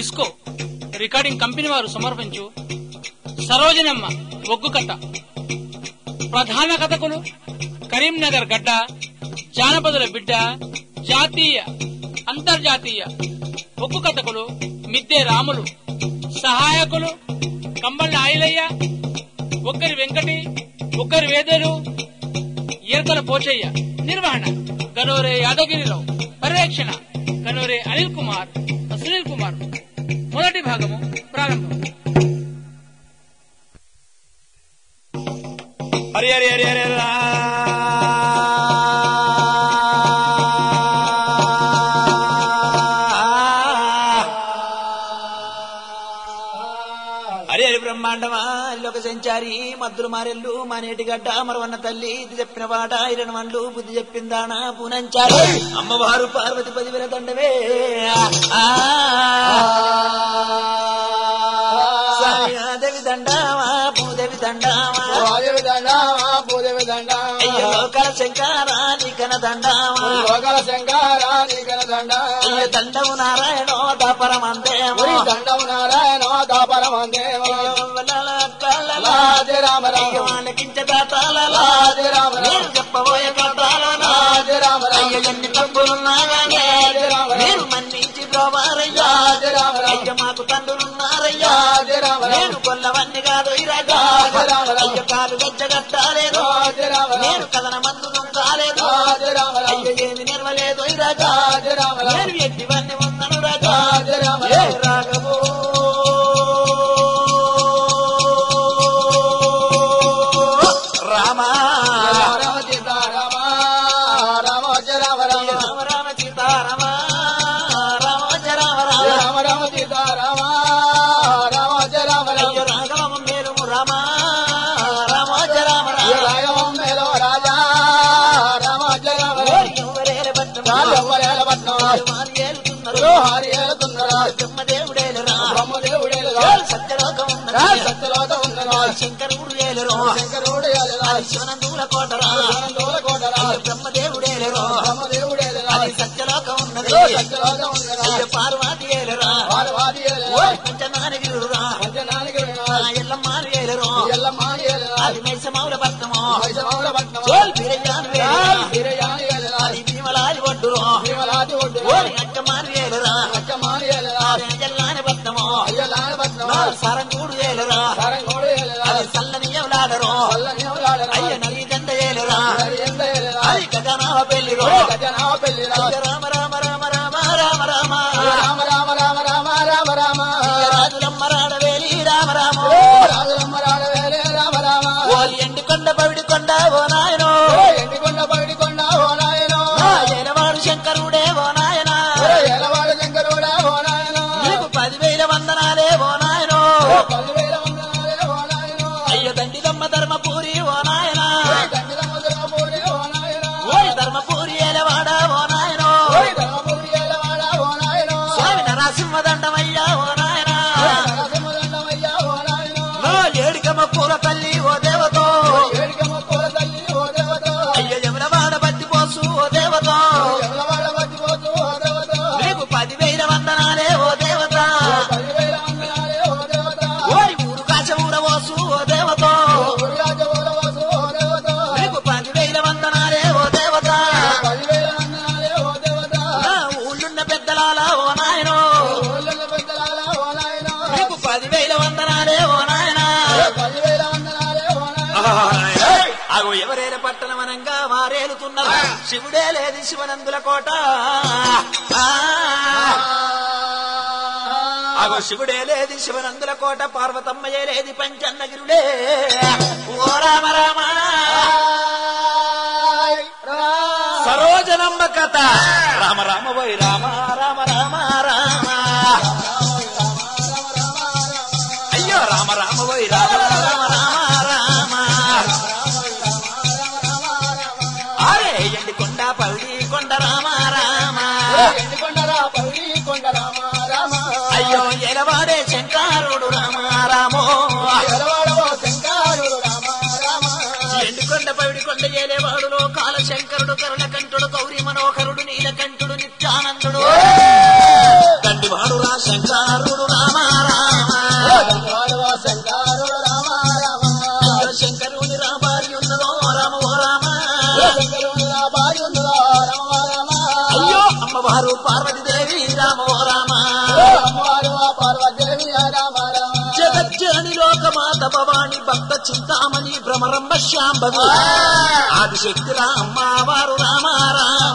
Disco recording company వారు సమర్పించు సరోజనమ్మ ఒగ్గు కథ ప్రధాన కథకులు కరీంనగర్ గడ్డ జానపదుల బిడ్డ జాతీయ అంతర్జాతీయ ఒగ్గు కథకులు మిద్దె రాములు సహాయకులు కంబళ్ళ ఆయిలయ్య ఒక్కరి వెంకటి ఒక్కరి వేదేలు ఈరకల పోచయ్య నిర్వహణ గనోరే యాదగిరిరావు పర్యవేక్షణ గనోరే అనిల్ కుమార్ సునీల్ కుమార్ మొదటి భాగము ప్రారంభం హరి హరి హరి హరి హరి రా. హరి హరి బ్రహ్మాండమా లోక సంచారి మద్దులు మారెల్లు మానేటి గడ్డ మరవన్న తల్లి ఇది చెప్పిన పాట ఇరణ వండ్లు బుద్ధి చెప్పిందానా పూనంచారి అమ్మవారు పార్వతి పదివేల దండవే ఆ. దేవి దండావా భూదేవి దండావా వాయువి దండామా భూదేవి దండామా అయ్యో లోకల శంకారా నీకన దండావా లోకల శంకార నీకల దండ అయ్యో దండవు నారాయణో దాపరమందేమో ఉరి దండము నారాయణ దాపరమందేవ లాజే రామ రామ లాజే రామ రామ నేను చెప్పబోయే కథాలనా లాజే రామ రామ అయ్యో ఎన్ని తప్పులున్నా గానీ మీరు మన్నించి బ్రోవారయ్యా లాజే రామ రామ అయ్యో మాకు తండ్రులున్నారయ్యా లాజే రామ రామ నేను కొల్లవన్నీ కాదు ఈ రాజా లాజే రామ రామ అయ్యో కాలు గజ్జగట్టాలేదు లాజే రామ రామ నేను కథన మందు కాలేదు లాజే రామ రామ అయ్యో ఏమి నిలవలేదు ఈ రాజా లాజే రామ రామ నేను ఎట్టివన్నీ ఉన్నాను రాజా లాజే రామ ఏ రామ రాఘవో రామా రామ రామ సీతారామ రామ జయ రామ రామ రామ రామ సీతారామ రామ జయ రామ రామ రామ రామ సీతారామ రామ జయ రామ రామ అయ్యో రాఘవము మేలుము రామ రామ జయ రామ రామ రాయవం మేలో రాజా రామ జయ రామ రామ ఎవరేల పట్టం రాజవ్వలేల పట్నం వారు ఏలుతున్నారు లోహారి ఏలుతున్నరా బ్రహ్మదేవుడేలు రా బ్రహ్మదేవుడేలురా సత్యలోకం రా ఉన్నది సత్యలోక ఉన్నరా శంకరుడు ఏలురు శంకరుడు ఏలురా శివనందుల కోటరా శివనందోల కోటరా బ్రహ్మదేవుడేలురు బ్రహ్మదేవుడేలురా అది సత్యలోకం ఉన్నది సత్యలోక ఉన్నరా అయ్యో పార్వతి ఏలురా పార్వతి ఓ ఏలురా పంచనానగిరురా పంచనానికి ఎల్లమ్మారు ఏలురు ఎల్లమ్మ ఏలురా అది మైసమౌల పట్నము వైశమౌల పట్నం చోల్ బిరయాను వేలురా వీరయాని ఏలురా అది భీమలాలి ఒడ్డురు భీమలాది ఒడ్డు ఓరి అక్కమారు ఏలురా అక్కమాని ఏలురా అది అజల్లాని పట్నము అయ్యలాని పట్నం సరంగూడు ఏలురా సరంగోడు ఏలురా అది చల్లని ఎవలాడరు పల్లని ఎవలాడరా అయ్య నలి గంట ఏలురా మరి ఎంత ఏలురా అది గగనావ పెళ్లిరు గజనావ పెళ్లిరా అయ్య రామ రామ రామ రామ రామ రామ రామ రామ రామ రామ రామ రామ అయ్య రాజులమ్మ రాడవేలి రామ రామ రాజులమ్మ రాడవేలే రామ రామ ఓలి ఎండి కొండ పవిడి కొండ ఓ నాయనో ఎండికొండ పగిడి కొండ ఓ నాయనో నా ఏలవాడు శంకరుడే ఓ నాయనా ఎలవాడు శంకరుడా ఓ నాయనో నీకు పదివేల వందనాలే ఓ నాయనో పదివేల వందనాలే ఓ నాయనో అయ్య దండిదమ్మ ధర్మపూరి ఓ నాయనా దండిదమ్మ దుర్గపూరి ఓ నాయనో ఓరి ధర్మపూరి ఏలవాడ ఓ నాయనో ధర్మపూరి ఎలవాడ ఓ నాయనో స్వామి నరసింహదండమయ్యా ఓ నాయనా నరసింహదండమయ్యా ఓ నాయనో నా ఏడికమ్మ పూల తల్లి ఓ దేవతో ఏడికమ్మ పూల తల్లి ఓ దేవతో అయ్య యమునవాడ బట్టి పోసు ఓ దేవతో ఎల్లవాడ పట్టిపోతూ ఓ దేవతో నీకు పదివేల వందనాలే ఓ దేవత పదివేల వందనాలే ఓ దేవత ఓరి ఊరు కాచ ఊరవోసు ఓ దేవతో గురురాజ ఓరవసు ఓ దేవత నీకు పదివేల వందనాలే ఓ దేవత పదివేల వందనాలే ఓ దేవత నా ఊళ్ళున్న పెద్దలాల ఓ నాయనో ఊళ్ళో పెద్దలాల ఓ నాయనో నీకు పదివేల వందనాలే ఓ నాయనా పదివేల వందనాలే ఓ నాయనో అగో ఎవరేల పట్టణమనంగా మారేలుతున్నారు శివుడే లేదు శివనందుల కోట ఆ. అగో శివుడే లేది శివనందుల కోట పార్వతమ్మయే లేది పంచన్నగిరుడే ఓ రామ రామ సరోజనమ్మ కథ రామ రామ వై రామ రామ రామ రామ అయ్యో రామ రామ వై రామ రామ రామ రామ అరే ఎండి కొండ పౌడి కొండ రామ రామ ఎండికొండరా పౌడి కొండ రామ రామ అయ్యో ఎలవాడే శంకారుడు రామ రామో ఎలవాడవో శంకరుడు రామ రామ ఎండుకొండ పవిడి కొండ ఏలేవాడులో కాల శంకరుడు కరుణకంఠుడు గౌరీ మనోహరుడు నీలకంఠుడు నిత్యానందుడు దండివాడు రా శంకరుడు అమ్మవారు పార్వతీదేవి రామో రామ అమ్మవారు పార్వదేవి రామ రామ జగజ్జనని లోకమాత భవాని భక్త చింతామణి భ్రమరంబ శాంభవి ఆదిశక్తి రామ్మవారు రామ రామ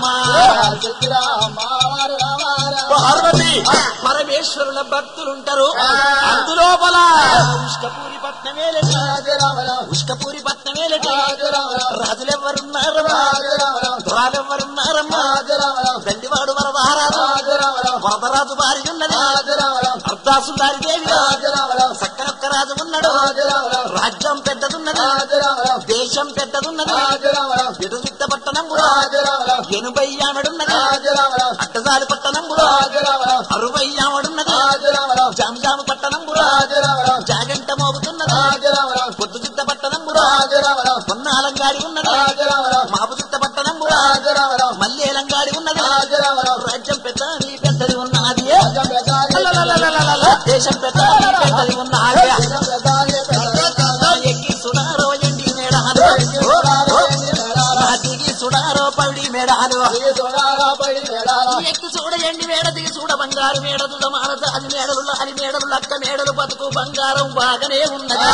అమ్మవారు రామ రామ పార్వతి పరమేశ్వరుల భక్తులుంటారు అందులోపల ఉష్కపూరి పట్నమేలటి రామ రామ ఉష్కపూరి పట్నమేలటి రామ రామ రాజులెవరున్నారమ్మా రామ రామ దొరాలెవరున్నారమ్మా రామ రామ దండివాడు వరదారాజు రామ రామ వరదరాజు భార్య ఉన్నది రామ రామ అర్ధాసుదారి దేవి రామ రామ సక్కనొక్క రాజు ఉన్నాడు రామ రామ రాజ్యం పెద్దదున్నది రామ రామ దేశం పెద్దదున్నది రామ రామ ఎటు చుట్ట పట్టణం కూడా రామ రామ ఎనుభై ఆమెడున్నది రామ రామ అట్టదారి పట్టణం కూడా రామ రామ అరవై ఆమెడున్నది రామ రామ జాంజాము పట్టణం కూడా రామ రామ జాగంట మోగుతున్నది రామ రామ పొద్దు చుట్ట పట్టణం కూడా రామ రామ పొన్నాలంగాడి ఉన్నది రామ రామ మాపు చుట్ట పట్టణం కూడా రామ రామ మల్లేలంగాడి ఉన్నది రామ రామ రాజ్యం పెద్దది పెద్దది ఉన్నది రాజ్యం పెద్దది, లలలలలలల, దేశం పెద్దది పెద్దది ఉన్నది దేశం పెద్దది, పెద్దది. ఎక్కి సుడారో ఎండి మేడాలు ఓ, ఓ, నా దిగి సుడారో పవిడి మేడాలు ఈ సోడారా పడి మేడాల. ఎక్కి చూడ ఎండి మేడ దిగి చూడ బంగారు మేడ దుడమాన దాది మేడలు లాలి మేడలు లక్క మేడలు బతుకు బంగారం బాగానే ఉన్నది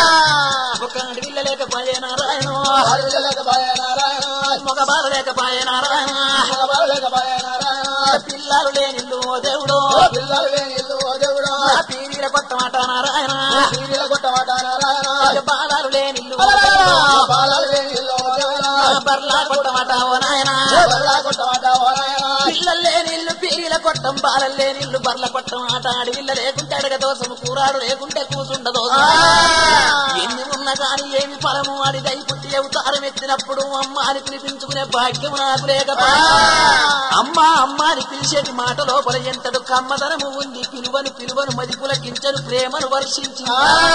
ఒక అడవిల్ల లేకపోయే నారాయణ ఆడపిల్లలేక భయ నారాయణ. మగ బాల లేకపోయే నారాయణ మగవాళ్ళలేక భయ నారాయణ. పిల్లలు లేనిల్లు ఓ దేవుడు పిల్లలు లేని ఇల్లు ఓ దేవుడా. ఆ పీరీల కొత్త మాట నారాయణ వీధిలో కొట్టమాట నారాయణ. బాలాలు లేనిల్లు ఓ దేవుడు బాలలు లేని ఇల్లు ఓ దేవుడా. బర్లా కొత్త మాట ఓ నాయన బల్లా కొట్టమాట ఓ నాయనా. పిల్లలే నీళ్లు పీరీల కొట్టం బాలల్లే నీళ్లు బర్ల కొట్టం ఆట అడవిల్ల లేకుంటే అడగ దోసము కూరాడు లేకుంటే కూసుండ దోసం ఎన్ని ఉన్నా గాని ఏమి ఫలము అని దై పుట్టి అవతారం ఎత్తినప్పుడు అమ్మ అని పిలిపించుకునే భాగ్యం నాకు లేకపోయా అమ్మ అమ్మ అని పిలిచేటి మాట లోపల ఎంతడు కమ్మదనము ఉంది పిలువను పిలువను మదిపుల కించను ప్రేమను వర్షించి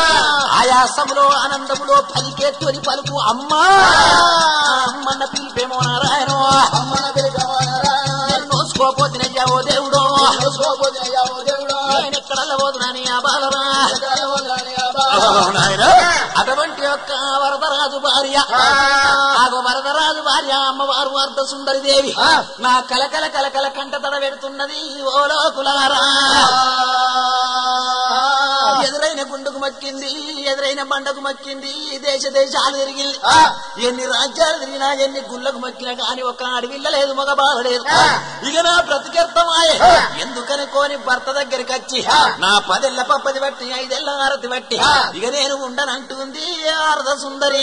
ఆయాసములో ఆనందములో పలికే తొలి పలుకు అమ్మా అమ్మన్న పిలిపేమో నారాయణ అమ్మన పిలిచావో నారాయణ. నోసుకోపోతినయ్యా ఓ దేవుడు చూసుకోబోతున్నయ్యా ఓ దేవుడా. నేనెక్కడ పోతున్నాని ఆ బాలరా ఎక్కడ ఉండాలి ఆ బాల? అటువంటి యొక్క వరదరాజు భార్య ఆగో వరదరాజు భార్య అమ్మవారు అర్ధ సుందరి దేవి నా కలకల కలకల కంట తడ పెడుతున్నది ఓ లోకులారా ఎదురైన గుండుకు మక్కింది ఎదురైన బండకు మక్కింది దేశ దేశాలు తిరిగింది ఎన్ని రాజ్యాలు తిరిగినా ఎన్ని గుళ్ళకు మక్కినా కాని ఒక అడవిల్ల లేదు మగ బాధ లేదు ఇక నా బ్రతికెర్థమాయే ఎందుకని కోని భర్త దగ్గరికి వచ్చి నా పదెళ్ళ పప్పది బట్టి ఐదెళ్ళ ఆరతి బట్టి ఇక నేను ఉండనంటుంది అర్ధ సుందరి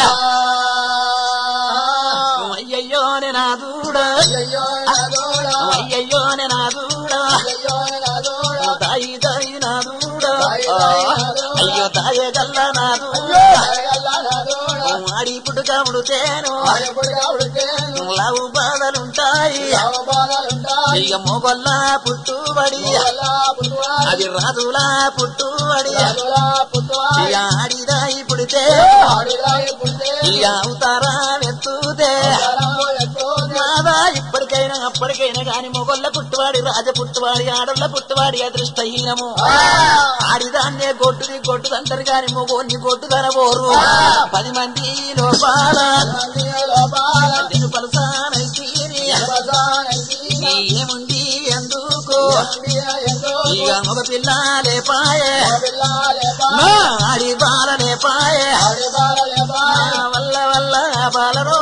అయ్యయ్యో నా దూడ అయ్యయ్యో నా దేవుడా. అయ్యయ్యో నా దూడ అయ్యయ్యో నా దేవుడా. దాయి దాయి నా దూడ దాయి దాయి నా దూడ. అయ్యో దాయగల్ల నా దూడ అయ్యయ్యో నా దేవుడా. ఆడి పుట్టుక ముడుతేను ఆయనకుడిగా ఉడికేను. లవ్ బాధలుంటాయి యావ బాధలుంటాయి. ఇక మొగొల్ల పుట్టుబడి మొగలా పుట్టువాడి. అది రాజులా పుట్టుబడి రాజులా పుట్టువాడి. ఇక ఆడిదాయి పుడితే ఆడిరాయి పుడితే ఇక అవుతారా వెతుతే తరము ఎక్కువగా. నాదా ఇప్పటికైనా అప్పటికైనా గాని మొగొల్ల పుట్టువాడి రాజ పుట్టువాడి ఆడళ్ళ పుట్టువాడి అదృష్టహీనము ఆడిదాన్నే గొడ్డుది గొడ్డుదంటారు గాని మొగోన్ని గొడ్డు తనబోరు పది మంది లోపాల నందియ లోపాల. నేను పలసానైతే ప్రసానైతి. ఏముంది ఎందుకు నందియ ఎంతో ఇక మగ పిల్లలే పాయే పిల్లాలే బా. నా ఆడి బాలనే పాయే ఆడి బాలలే బా. నా వల్ల వల్ల బాలరో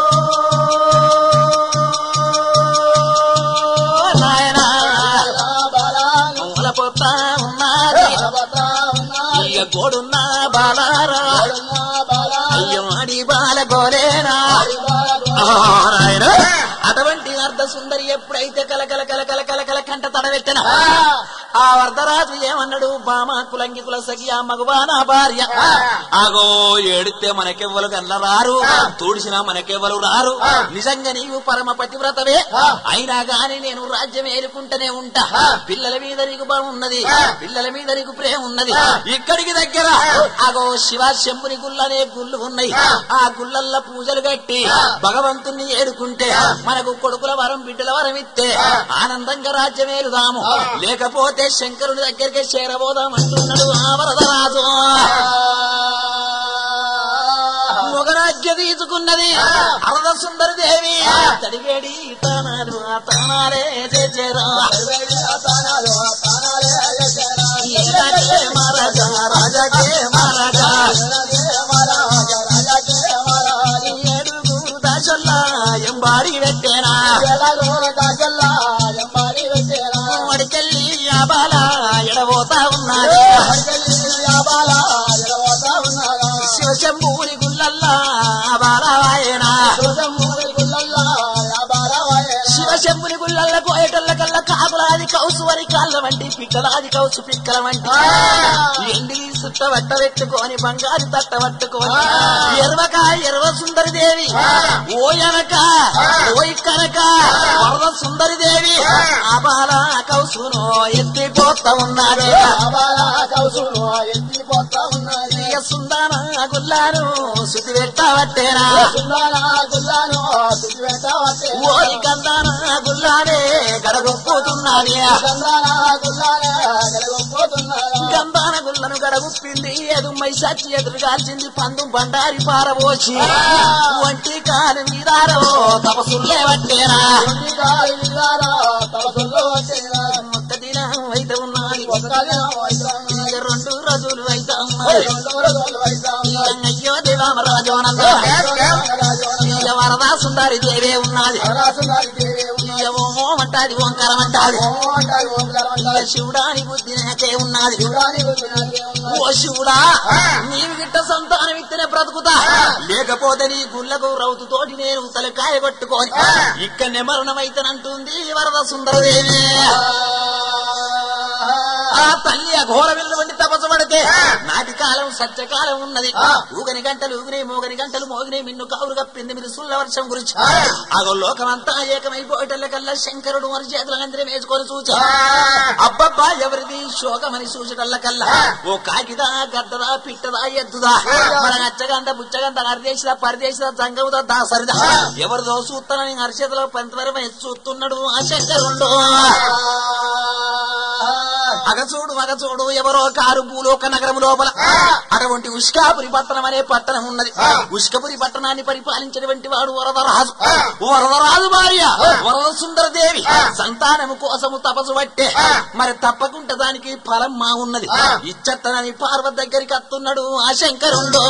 నాయనా బాలా బాలాలు. మూల పోతా ఉన్నది పర్వతా ఉన్నాయి. ఇక గోడున్న బాలారా పడున్న బాలాలు. అయ్యో ఆడి బాల గోలేనా ఆడి బాలకు ఆ, నాయనా. అటువంటి అర్ధ సుందరి ఎప్పుడైతే కలకల కలకల కలకల కంట తడబెట్టిన ఆ వరదరాజు ఏమన్నాడు బామ కులంగి కుల సగి ఆ మగవా నా భార్య ఆగో ఏడితే మనకెవ్వరు కన్న రారు తూడిసినా మనకెవ్వరు రారు నిజంగా నీవు పరమ పతివ్రతవే అయినా గాని నేను రాజ్యం ఏలుకుంటూనే ఉంటా పిల్లల మీద నీకు బలం ఉన్నది పిల్లల మీద నీకు ప్రేమ ఉన్నది ఇక్కడికి దగ్గర ఆగో శివ శంభుని గుళ్ళనే గుళ్ళు ఉన్నాయి ఆ గుళ్ళల్లో పూజలు కట్టి భగవంతుణ్ణి ఏడుకుంటే మనకు కొడుకుల వరం బిడ్డల వరం ఇస్తే ఆనందంగా రాజ్యమేలుదాము లేకపోతే శంకరుని దగ్గరికి చేరబోదాం అంటున్నాడు ఆ వరదరాజు మొగరాజ్యం ఆజ్ఞ తీసుకున్నది అరద సుందరి దేవి తడివేడి తానాలు ఆ తానాలే చేరా ఏలాగే మహారాజా రాజాకే మహారాజా ఏడుగు దాసల్లా ఎంబాడి పెట్టేనా మడికెళ్ళి ఆ బాల ఎడబోతా ఉన్నది శివశంభూరి గుల్లల్లా ఆ బాల వాయనా శివశంభుని గుళ్ళల్ల కోయటల్ల కల్ల కాపులాది కౌసు వరి కాళ్ళ వంటి పిక్కలాది కౌసు పిక్కల వంటి ఎండి సుట్ట వట్ట పెట్టుకొని బంగారు తట్ట పట్టుకొని ఎర్వకాయ ఎర్వ సుందరి దేవి ఓయనక ఓయ్ కనక వరద సుందరి దేవి ఆ బాల కౌసును ఎత్తిపోతా ఉన్నది ఇక సుందర గుల్లాను శుతి పెట్టవట్టేనా ఓరి గంధాన గుల్లానే గడగొప్పుతున్నది గంధాన గుల్లను గడగుప్పింది ఎదుమ్మై సచ్చి ఎదురు కాల్చింది పందు బండారి పారబోసి వంటి కాలు మీదారో తపసులే పట్టేనా ఒక్క దినం అయితే ఉన్నది ఇక రెండు రోజులు అయితే ఉన్నది ఇక అయ్యో దేవామరాజోనంద ఇక వరదా సుందరి దేవే ఉన్నది ఇక ఓమో అంటాది ఓంకారం అంటాది ఇక శివుడాని బుద్ధి నాకే ఉన్నది ఓ శివుడా నీవు గిట్ట సంతానం ఇత్తనే బ్రతుకుతా లేకపోతే నీ గుళ్ళకు రౌతుతోటి నేను తలకాయ కొట్టుకొని ఇక్కడనే మరణమైతనంటుంది వరద సుందరదేవి ఆ తల్లి అఘోర వెళ్ళవంటి తపస్సు పడితే నాటి కాలం సత్యకాలం ఉన్నది ఊగని గంటలు ఊగినాయి మోగని గంటలు మోగినాయి మిన్ను కావురు కప్పింది మీరు సుల్ల వర్షం గురించి అగో లోకమంతా ఏకమైపోయేటల్ల కల్లా శంకరుడు మరి చేతుల అందరం వేసుకొని చూచా అబ్బబ్బా ఎవరిది శోకమని చూచటల్ల కల్లా ఓ కాకిదా గద్దదా పిట్టదా ఎద్దుదా మన నచ్చగంద బుచ్చగంద అరిదేశదా పరిదేశదా జంగవుదా దాసరిదా ఎవరిదో చూస్తానని అరిచేతిలో పంతవరమై చూస్తున్నాడు ఆ శంకరుండు అగచూడు మగచూడు ఎవరో కారు భూలోక నగరం లోపల అటువంటి ఉష్కాపురి పట్టణం అనే పట్టణం ఉన్నది ఉష్కపురి పట్టణాన్ని పరిపాలించినటువంటి వాడు వరదరాజు వరదరాజు భార్య వరద సుందర దేవి సంతానము కోసము తపసు పట్టే మరి తప్పకుండా దానికి ఫలం మా ఉన్నది ఇచ్చత్తనని పార్వతి దగ్గరికి అత్తున్నాడు ఆ శంకరుండు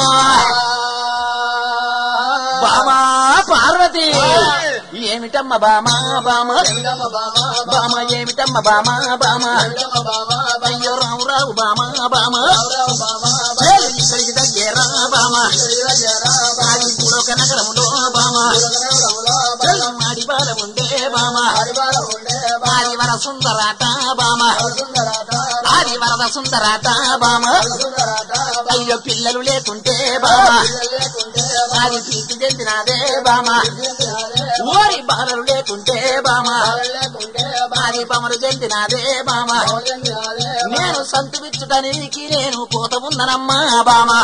బామా పార్వతి ఏమిటమ్మ బామా బామా బామ ఏమిటమ్మ బామా బామా అయ్యో రావు రావు బామా బామా ఏయ్, ఇక్కడికి దగ్గర బామా అది పూడొక నగరములో బామా ఏయ్, మాడి బాల ఉండే బామా ఆది వర సుందరాట బామా ఆది వరద సుందరాట బామా అయ్యో పిల్లలు లేకుంటే బామా అది పీకి చెందినదే బామా ఓరి బాలలు లేకుంటే బామా అది పమరు చెందినదే బామా నేను సంతువిచ్చుటనికి నేను పోత ఉన్ననమ్మా బామా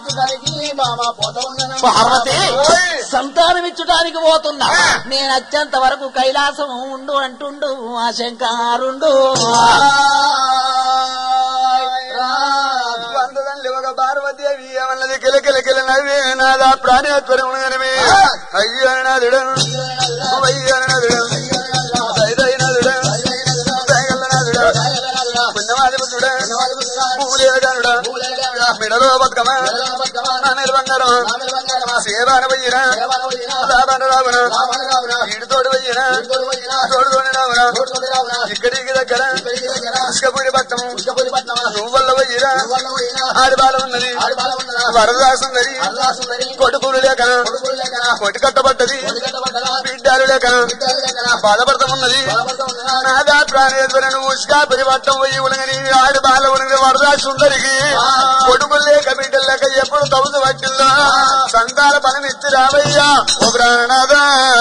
పార్వతి సంతానమిచ్చుటానికి పోతున్నా నేను అత్యంత వరకు కైలాసం ఉండు అంటుండు ఆ శంకారుండు వందదండ్రి ఒక పార్వతీదేవి ఏమన్నది కిల కిల కిల నవ్వే నాదా ప్రాణేశ్వరం ఉన్నదనమే అయ్యో నాదుడు వయ్యో నాదుడు దైదైనాదుడు దయగల్లనాదుడు పుణ్యవాది బుద్ధుడు పూలేగానుడు మిడలో బతుకమ్మ నా నిర్బంగారం సేవాన వయ్యిరా రావణ రావణ ఈడుతోడు వయ్యిరా తోడు తోడు రావణ ఇక్కడికి దగ్గర ఇసుకపూరి పట్టము నువ్వల్ల వయ్యిరా ఆడి బాల ఉన్నది వరదాసుందరి కొడుకులు లేక కొట్టి కట్టబడ్డది బిడ్డాలు లేక బాధపడతామున్నది నాదా ప్రాణేశ్వర నువ్వు ఉష్కాపురి పట్టం పోయి ఉలగని ఆడి బాల ఉలగని వరదా సుందరికి కొడుకులు లేక బిడ్డలు లేక ఎప్పుడు తవ్వుతూ పట్టిందో సంతాన పని ఇచ్చి రావయ్యా ఓ ప్రాణనాథా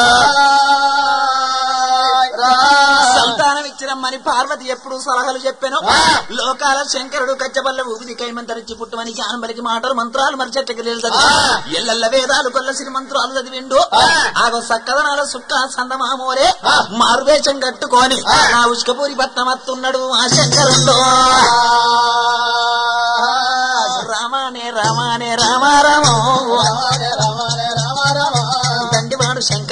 సంతానం ఇచ్చిరమ్మని పార్వతి ఎప్పుడు సలహాలు చెప్పాను లోకాల శంకరుడు కచ్చబల్ల ఊపిది కైమంతరించి పుట్టమని జ్ఞానంబలికి మాటలు మంత్రాలు మరి చెట్టుకి తెలుసది ఎల్లెల్ల వేదాలు కొల్లసిరి మంత్రాలు చదివిండు ఆగో సక్కదనాల సుక్క సందమామోరే మారువేషం కట్టుకొని ఆ ఉష్కపూరి పట్నం అత్తున్నాడు ఆ శంకరుడు రామానే రామానే రామారామో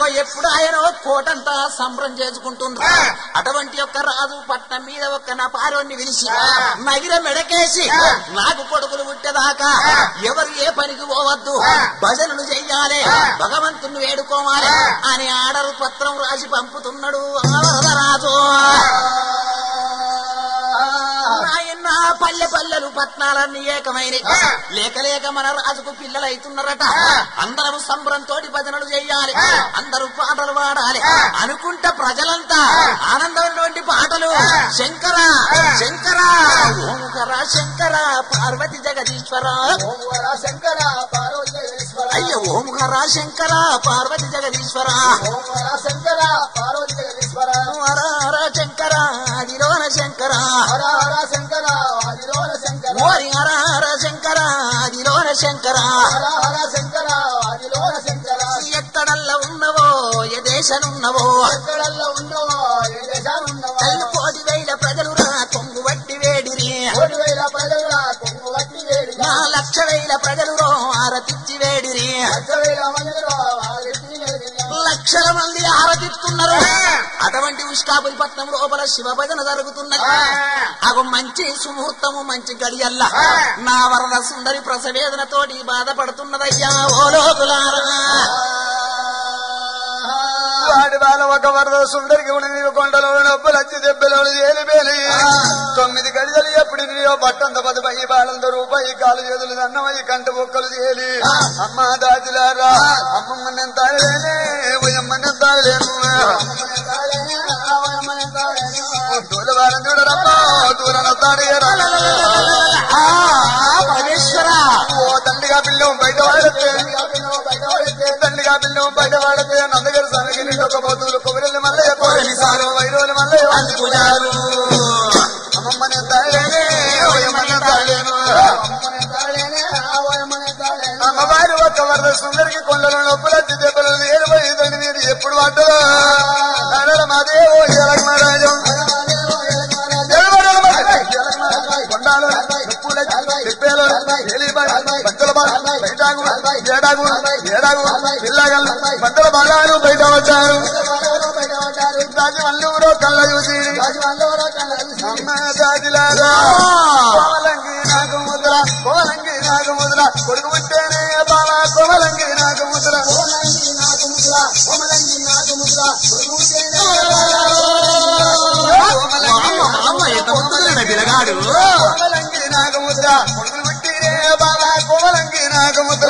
అగో ఎప్పుడు ఆయన కోటంతా సంబరం చేసుకుంటుండ్రు అటువంటి యొక్క రాజు పట్నం మీద ఒక్క నా పారోని విలిచి నగిర మెడకేసి నాకు కొడుకులు పుట్టేదాకా ఎవరు ఏ పనికి పోవద్దు భజనలు చెయ్యాలి భగవంతుని వేడుకోవాలి అని ఆర్డర్ పత్రం రాసి పంపుతున్నాడు ఆ రాజు నాయన పల్లె పల్లెలు పట్నాలన్నీ ఏకమైన లేక లేక మన రాజుకు పిల్లలు అవుతున్నారట అందరం సంబరంతో భజనలు చేయాలి అందరూ పాటలు పాడాలి అనుకుంటా ప్రజలంతా ఆనందమైనటువంటి పాటలు శంకర శంకర ఓంకర శంకర పార్వతి జగదీశ్వర ఓంవర శంకర పార్వతీశ్వర అయ్య ఓంకర శంకర పార్వతి జగదీశ్వర ఓంవర శంకర పార్వతీశ్వర హర హర శంకర అదిలోన శంకర హర హర శంకర ఆదిలోన శంకర ఓరి హర హర శంకర అదిలోన శంకర హర హర శంకర ఆదిలోన శంకర ఎక్కడల్లా ఉన్నవో ఏ దేశనున్నవో ఎక్కడల్లో ఉన్నవో ఏ దేశాలున్నవో తల్లి కోటి వేల ప్రజలు రా కొంగు వట్టి వేడిరి కోటి వేల ప్రజల కొంగు వట్టి వేడి నా లక్ష వేల ప్రజలు రో ఆరతిచ్చి వేడిరి లక్ష వేల మందిలో వారికి వేడిగా. లక్షల మంది ఆరతిస్తున్నారు అటువంటి ఉష్కాపురి పట్నం లోపల శివ భజన జరుగుతున్నది అగో మంచి సుముహూర్తము మంచి గడియల్లా నా వరద సుందరి ప్రసవేదనతోటి బాధపడుతున్నదయ్యా ఓ లోకులారా వాడి బాల ఒక వరద సుందరికి ఉడి కొండలో నొప్పులు వచ్చి దెబ్బలు ఏలిపేలి తొమ్మిది గడిజలు ఎప్పుడు నీయో బట్టంత పదిపై బాలంత రూపాయి కాలు చేతులు దన్నమయ్యి కంట బొక్కలు చేలి అమ్మ దాజిలారా అమ్మమ్మ నేను తాగలేనే ఓయమ్మ నేను తాగలేను దూల వారం చూడరమ్మా దూరం తాడేరా ఆ పరమేశ్వర ఓ తండ్రిగా పిల్లం బయట వాడితే తండ్రిగా పిల్లం బయట వాడితే నందగారు సనగి నిండు ఒక పోతులు కొబ్బరిల్లు మల్లయ్య కోరని సారు వైరోలు మల్లయ్య అందుకున్నారు అమ్మమ్మనే తాగలేనే ఓయమ్మనే తాగలేను అమ్మవారి ఒక్క వరద సుందరికి కొండలు నొప్పులు వచ్చి దెబ్బలు ఏలిపోయిందండి మీరు ఎప్పుడు పడ్డదో నడల మాదేవో జలగమరాజం కొండాలు నొప్పులు చెప్పేలో పంచల బయటాగు ఏడాగు ఏడాగు పిల్లగలు పంటల బాగాలు బయట వచ్చారు దాచి వల్లూరు కళ్ళ చూసి అమ్మ దాజిలారా కోవలంగి నాకు ముద్ర కోవలంగి నాకు ముద్ర కొడుకు పుట్టేనే బావా కోవలంగి నాకు ముద్ర అమ్మ ఎంత ముద్దున్నాడు పిల్లగాడు కోవలంగి నాకు ముద్ర కొడుకులు పుట్టినే బావా కోవలంగి నాకు ముద్ర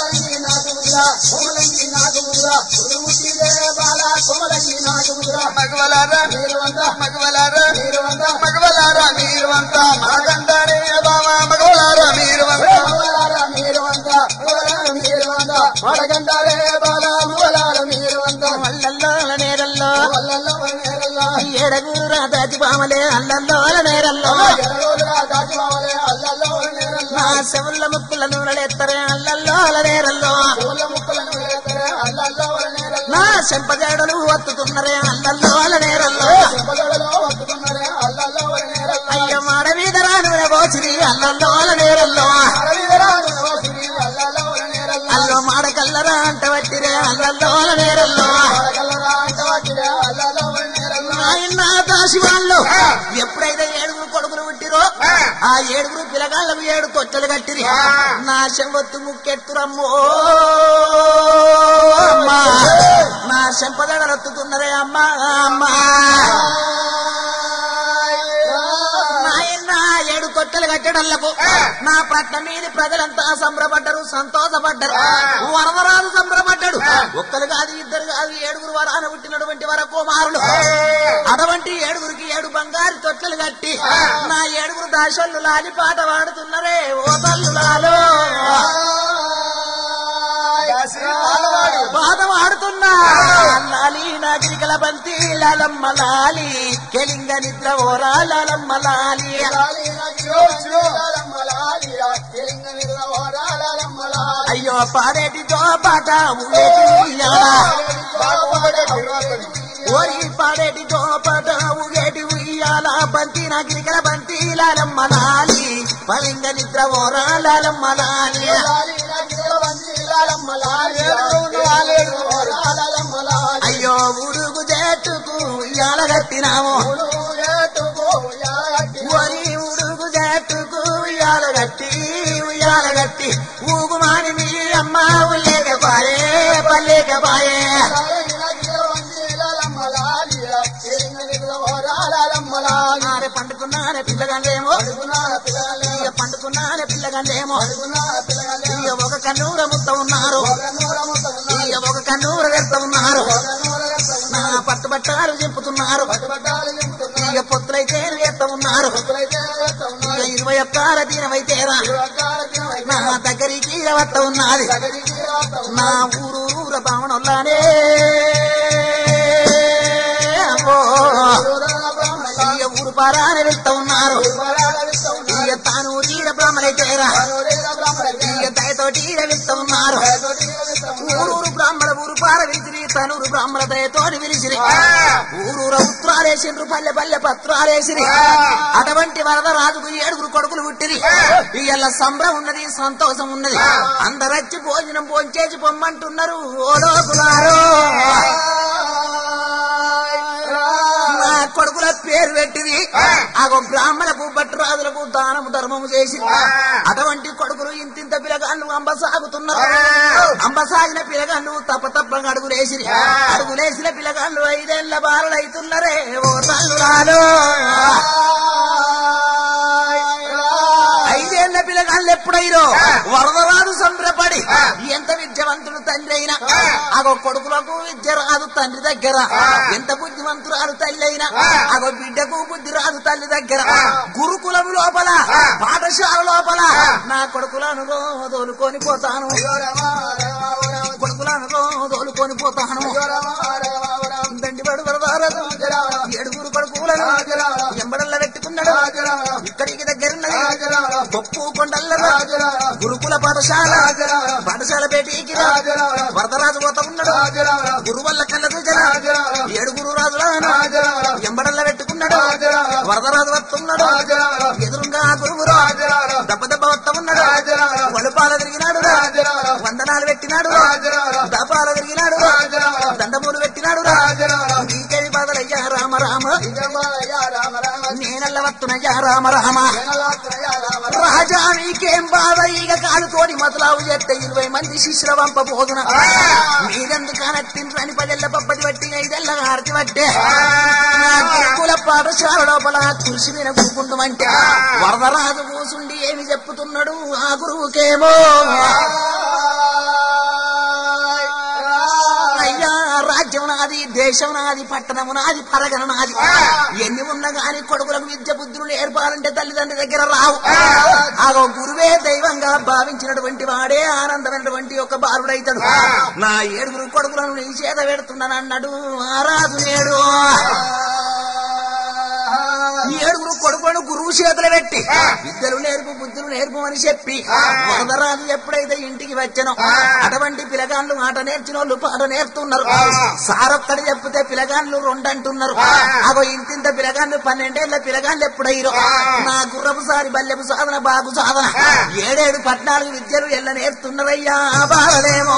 మగవలారా మగవలారా మగవలారా మీరు అంతా మాకంటారే బావా మగవలారా మీరు అంతా వడగంటారే బాల మీరు అంతా అల్లల్లో నేరల్లో వల్లల్లో నేరల్లా ఏడగురు రాదాచి బామలే అల్లల్లో నేరల్లో దాచివాలే అల్లల్లో నేరల్లా నా శవుల ముక్కుల నూనెలెత్తరే అల్లల్లో నేరల్లో పూల ముక్కలను వేతరే అల్లల్లో నేరల్లా నా చెంపజాడలు వత్తుతున్నరే అల్లల్లో నేరల్లో చెంపగడలో వస్తున్నరే అల్లల్లో నేరల్లా అయ్య మాడ మీద రాను పోచిరి అల్లల్లో నేరల్లో అరవిదరాజు శ్రీ అల్లల్లో నేరల్లా అల్లో మాడ కల్లరా అంట వట్టిరే అల్లల్లో నేరల్లో అడగల్లరా అంటవాటిరే అల్లల్లో నేరల్లా ఆయన దాసి వాళ్ళు ఎప్పుడైతే ఏడుగురు కొడుకులు పుట్టిరో ఆ ఏడుగురు పిల్లగాళ్ళకు ఏడు కొట్టలు కట్టిరి నా చెంబొత్తు ముక్కెత్తురమ్మో అమ్మా నా చెంపదడరొత్తుతున్నదే అమ్మా అమ్మా నాయన ఏడు కొట్టలు కట్టడంలకు నా పట్నం మీద ప్రజలంతా సంబరపడ్డరు సంతోషపడ్డరు వరవరాలు సంబరపడ్డాడు ఒక్కరు కాదు ఇద్దరు కాదు ఏడుగురు వరాన పుట్టినటువంటి వర కుమారులు అటువంటి ఏడుగురికి ఏడు బంగారు తొట్టెలు కట్టి నా ఏడుగురు దాసోళ్ళు లాలి పాట పాడుతున్నరే ఓ తల్లులాలో పాట పాడుతున్నా లాలి నా గిరికల బంతి లాలమ్మ లాలి కెలింగ నిద్ర ఓరా లాలమ్మ లాలి అయ్యో పాడేటి తో పాట ఊరేటి ఉయ్యాల. ఓరి పాడేటి తో పాట ఊగేటి ఉయ్యాల బంతి నా గిరికల బంతి లాలమ్మ లాలి పలింగ నిద్ర ఓరా లాలమ్మ లాలి చెట్టుకు ఉయ్యాలగట్టినాము ఒరి ఉడుగు చెట్టుకు ఉయ్యాలగట్టి ఉయ్యాలగట్టి ఊగుమాని మీ అమ్మ ఉల్లేకపాయే పల్లేకపాయే ఆరే పండుకున్నానే పిల్లగాళ్ళేమో ఇక పండుకున్నానే పిల్లగాళ్ళేమో ఇక ఒక కన్నూర ముద్ద ఉన్నారు ఇక ఒక కన్నూర వెళ్త ఉన్నారు నా పట్టుబట్టాలు చింపుతున్నారు ఇక పొత్తులైతే ఎత్త ఉన్నారు ఇక ఇరవై ఒక్కాల దీనమైతేరా నా దగ్గరికి వత్త ఉన్నది నా ఊరు ఊర భావనొల్లానే అమ్మో ఇక ఊరు పారాన వెళ్తా ఉన్నారు ఇక తాను తీర బ్రాహ్మణైతేరా ఇక దయతోటి వెళ్తా ఉన్నారు ఊరూరు బ్రాహ్మణ ఊరు పార విసిరి తనూరు బ్రాహ్మణ దయతోటి విరిసిరి ఊరూర ఉత్తరాలేసిండ్రు పల్లె పల్లె పత్రాలేసిరి అటువంటి వరద రాజుకు ఏడుగురు కొడుకులు పుట్టిరి ఇయ్యాల సంబరం ఉన్నది సంతోషం ఉన్నది అందరొచ్చి భోజనం భోంచేసి పొమ్మంటున్నారు ఓ లోకులారో నా కొడుకుల పేరు పెట్టింది ఆగో బ్రాహ్మణకు భట్రాజులకు దానము ధర్మము చేసి అటువంటి కొడుకులు ఇంతింత పిలగాళ్ళు అంబ సాగుతున్నారు అంబ సాగిన పిలగాళ్ళు తప్ప తప్పగా అడుగులేసి అడుగులేసిన పిలగాళ్ళు ఐదేళ్ల బారలైతున్నారే ఓ తల్లురాలు ఐదేళ్ల పిల్లగాళ్ళు ఎప్పుడైరో వరదరాదు సంబరపడి ఎంత విద్యవంతుడు తండ్రి అయినా అగో కొడుకులకు విద్య రాదు తండ్రి దగ్గర ఎంత బుద్ధివంతురాలు తల్లి అయినా అగో బిడ్డకు బుద్ధి రాదు తల్లి దగ్గర గురుకులం లోపల పాఠశాల లోపల నా కొడుకులను తోలుకొని పోతాను కొడుకులను తోలుకొని పోతాను దండివాడు వరదారదు ఏడుగురు కొడుకులను ఎంబడల్లా పెట్టుకున్నాడు ఇక్కడికి దగ్గరున్నది గొప్పు కొండల్ల గురుకుల పాఠశాల పాఠశాల బేటీకి వరదరాజు పోతా ఉన్నాడు గురువల్ల కళ్ళ చూచన ఏడుగురు రాజులను ఎంబడల్ల పెట్టుకున్నాడు వరదరాజు వస్తున్నాడు ఎదురుగా గురువురు దెబ్బ దెబ్బ వస్తా ఉన్నాడు వలుపాల తిరిగినాడు వందనాలు పెట్టినాడు దపాల తిరిగినాడు దండమూలు పెట్టినాడు నీకేది బాధలయ్యా రామ రామ నేనల్ల వస్తున్నయ్యా రామ రామ రాజా నీకేం బాధ ఈగ కాలుతోడి మతలావు చేస్తే ఇరవై మంది శిష్యుల వంప పోదున మీరెందుకు అనట్టిండ్రని పదెల్ల పప్పది పట్టి ఐదెల్ల హారతి పట్టే కుల పాఠశాల లోపల కృషి మీద కూకుండమంటే వరదరాజు కూసుండి ఏమి చెప్పుతున్నాడు ఆ గురువుకేమో అయ్యా రాజ్యం నాది దేశం నాది పట్టణము నాది పరగన నాది ఎన్ని ఉన్నా గాని కొడుకులకు విద్య బుద్ధులు నేర్పాలంటే తల్లిదండ్రి దగ్గర రావు ఆగో గురువే దైవంగా భావించినటువంటి వాడే ఆనందమైనటువంటి ఒక బాలుడైతాడు నా ఏడుగురు కొడుకులను నీ చేత పెడుతున్నాను అన్నాడు ఆ రాజు నేడు ఈ ఏడుగురు కొడుకులను గురువు చేతులు పెట్టి విద్యలు నేర్పు బుద్ధులు నేర్పు అని చెప్పి వరదరాజు ఎప్పుడైతే ఇంటికి వచ్చానో అటువంటి పిలగాళ్ళు మాట నేర్చిన వాళ్ళు పాట నేర్తున్నారు సారొక్కడి చెప్తే పిలగాళ్ళు రెండంటున్నారు అగో ఇంతింత పిలగాళ్ళు పన్నెండేళ్ల పిలగాళ్ళు ఎప్పుడైరో నా గుర్రపు సారి బల్లెపు సాధన బాగు సాధన ఏడేడు పద్నాలుగు విద్యలు ఎల్ల నేర్తున్నారయ్యా బాలలేమో